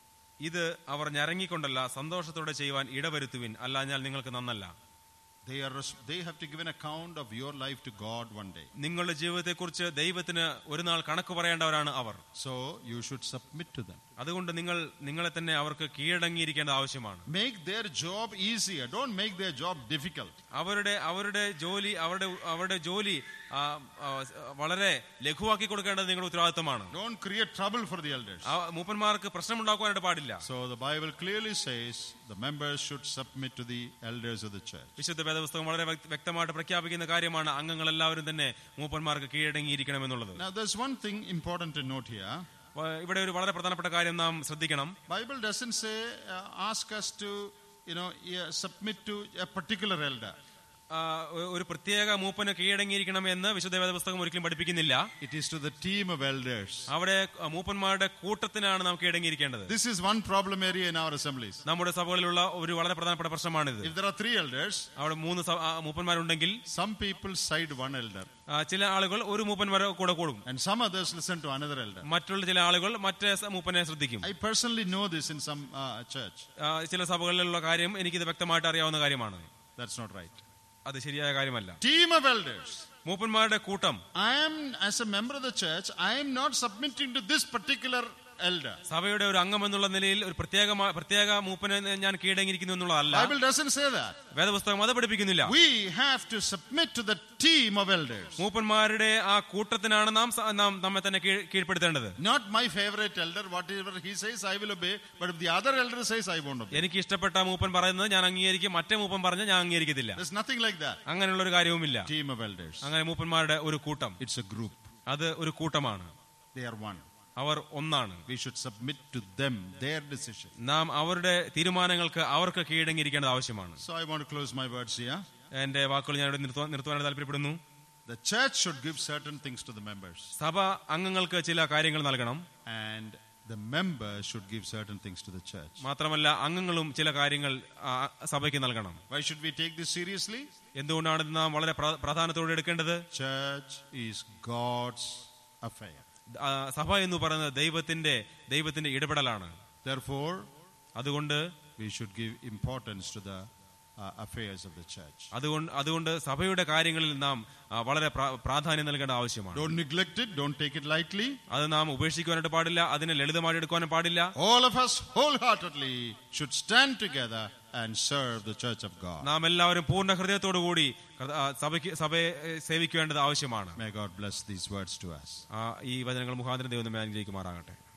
ഇത് അവർ ഞരങ്ങിക്കൊണ്ടല്ല സന്തോഷത്തോടെ ചെയ്യുവാൻ ഇടവരുത്തുവിൻ അല്ലാഞ്ഞാൽ നിങ്ങൾക്ക് നന്നല്ല They, are, res- they have to give an account of your life to God one day. നിങ്ങളുടെ ജീവിതത്തെക്കുറിച്ച് ദൈവത്തിന് ഒരു നാൾ കണക്ക് പറയേണ്ടവരാണ് അവർ So you should submit to them. അതുകൊണ്ട് നിങ്ങൾ നിങ്ങളെ തന്നെ അവർക്ക് കീഴടങ്ങിയിരിക്കേണ്ട ആവശ്യമാണ് Make their job easier. Don't make their job difficult. അവരുടെ അവരുടെ ജോലി അവരുടെ അവരുടെ ജോലി ആ, ആ, വളരെ ലഘുവാക്കി കൊടുക്കേണ്ടത് നിങ്ങളുടെ ഉത്തരവാദിത്തമാണ് Don't create trouble for the elders. ആ മൂപ്പന്മാർക്ക് പ്രശ്നമുണ്ടാക്കുവാനായിട്ട് പാടില്ല So the Bible clearly says the members should submit to the elders of the church. വിശുദ്ധ വേദപുസ്തകം വളരെ വ്യക്ത- വ്യക്തമായിട്ട് പ്രഖ്യാപിക്കുന്ന കാര്യമാണ് അംഗങ്ങൾ എല്ലാവരും തന്നെ മൂപ്പന്മാർക്ക് കീഴടങ്ങിയിരിക്കണം എന്നുള്ളത് Now there's one thing important to note here. വ- ഇവിടെ ഒരു വളരെ പ്രധാനപ്പെട്ട കാര്യം നാം ശ്രദ്ധിക്കണം Bible doesn't say uh, ask us to you know yeah, submit to a particular elder. ആ, ഒ- ഒരു പ്രത്യേക മൂപ്പന് കീഴടങ്ങിയിരിക്കണം എന്ന് വിശുദ്ധ വേദപുസ്തകം ഒരിക്കലും പഠിപ്പിക്കുന്നില്ല It is to the team of elders. അവിടെ ആ, മൂപ്പന്മാരുടെ കൂട്ടത്തിനാണ് നാം കീഴടങ്ങിയിരിക്കേണ്ടത് This is one problem area in our assemblies. നമ്മുടെ സഭകളിലുള്ള ഒരു വളരെ പ്രധാനപ്പെട്ട പ്രശ്നമാണിത് If there are three elders, അവിടെ മൂന്ന് സ- ആ, മൂപ്പന്മാരുണ്ടെങ്കിൽ some people side one elder ആ, ചില ആളുകൾ ഒരു മൂപ്പന്മാരെ കൂടെ കൂടും and some others listen to another elder. മറ്റുള്ള ചില ആളുകൾ മറ്റേ സ- മൂപ്പനെ ശ്രദ്ധിക്കും I personally know this in some uh, church. ആ, ചില സഭകളിലുള്ള കാര്യം എനിക്കിത് വ്യക്തമായിട്ട് അറിയാവുന്ന കാര്യമാണ് That's not right. അത് ശരിയായ കാര്യമല്ല Team of elders. മൂപ്പന്മാരുടെ കൂട്ടം I am, as a member of the church, I am not submitting to this particular elder. സഭയുടെ ഒരു അംഗം എന്നുള്ള നിലയിൽ ഒരു പ്രത്യേക പ്രത്യേക മൂപ്പനെ ഞാൻ കീഴടങ്ങിയിരിക്കുന്നു എന്നുള്ളതല്ല Bible doesn't say that. വേദപുസ്തകം അത് പഠിപ്പിക്കുന്നില്ല We have to submit to the team of elders. മൂപ്പന്മാരുടെ ആ കൂട്ടത്തിനാണ് നാം സ- നാം നമ്മെ തന്നെ കീഴ്- കീഴ്പ്പെടുത്തേണ്ടത് Not my favorite elder, whatever he says, I will obey. But if the other elder says, I won't obey. എനിക്ക് ഇഷ്ടപ്പെട്ട മൂപ്പൻ പറയുന്നത് ഞാൻ അംഗീകരിക്കും മറ്റേ മൂപ്പൻ പറഞ്ഞ ഞാൻ അംഗീകരിക്കത്തില്ല There's nothing like that. അങ്ങനെയുള്ള ഒരു കാര്യവുമില്ല Team of elders. അങ്ങനെ മൂപ്പന്മാരുടെ ഒരു കൂട്ടം It's a group. അത് ഒരു കൂട്ടമാണ് They are one. അവർ ഒന്നാണ് We should submit to them, their decision. നാം അവരുടെ തീരുമാനങ്ങൾക്ക് അവർക്ക് കീഴടങ്ങിയിരിക്കേണ്ടത് ആവശ്യമാണ് So I want to close my words here. എന്റെ വാക്കുകൾ ഞാൻ ഇവിടെ നിർത്തുവാൻ നിർത്തുവാനായിട്ട് താല്പര്യപ്പെടുന്നു The church should give certain things to the members, സഭ അംഗങ്ങൾക്ക് ചില കാര്യങ്ങൾ നൽകണം and the members should give certain things to the church. മാത്രമല്ല അംഗങ്ങളും ചില കാര്യങ്ങൾ ആ, സഭയ്ക്ക് നൽകണം Why should we take this seriously? എന്തുകൊണ്ടാണ് ഇത് നാം വളരെ പ്ര- പ്രാധാന്യത്തോടെ എടുക്കേണ്ടത് Church is God's affair. ആ, സഭ എന്ന് പറയുന്നത് ദൈവത്തിന്റെ ദൈവത്തിന്റെ ഇടപെടലാണ് Therefore, അതുകൊണ്ട് we should give importance to the uh, affairs of the church. അതുകൊണ്ട് അതുകൊണ്ട് സഭയുടെ കാര്യങ്ങളിൽ നാം ആ, വളരെ പ്രാ- പ്രാധാന്യം നൽകേണ്ട ആവശ്യമാണ് Don't neglect it, don't take it lightly. അത് നാം ഉപേക്ഷിക്കുവാനായിട്ട് പാടില്ല അതിനെ ലളിതമായി എടുക്കുവാനും പാടില്ല All of us wholeheartedly should stand together and serve the church of God. നാം എല്ലാവരും പൂർണ്ണ ഹൃദയത്തോടുകൂടി കർത്ത- ആ, സഭയ്ക്ക് സഭയെ ഏ, സേവിക്കേണ്ടത് ആവശ്യമാണ് May God bless these words to us. ആ, ഈ വചനങ്ങൾ മുഖാന്തരം ദൈവം നമ്മെ അനുഗ്രഹിക്കുമാറാകട്ടെ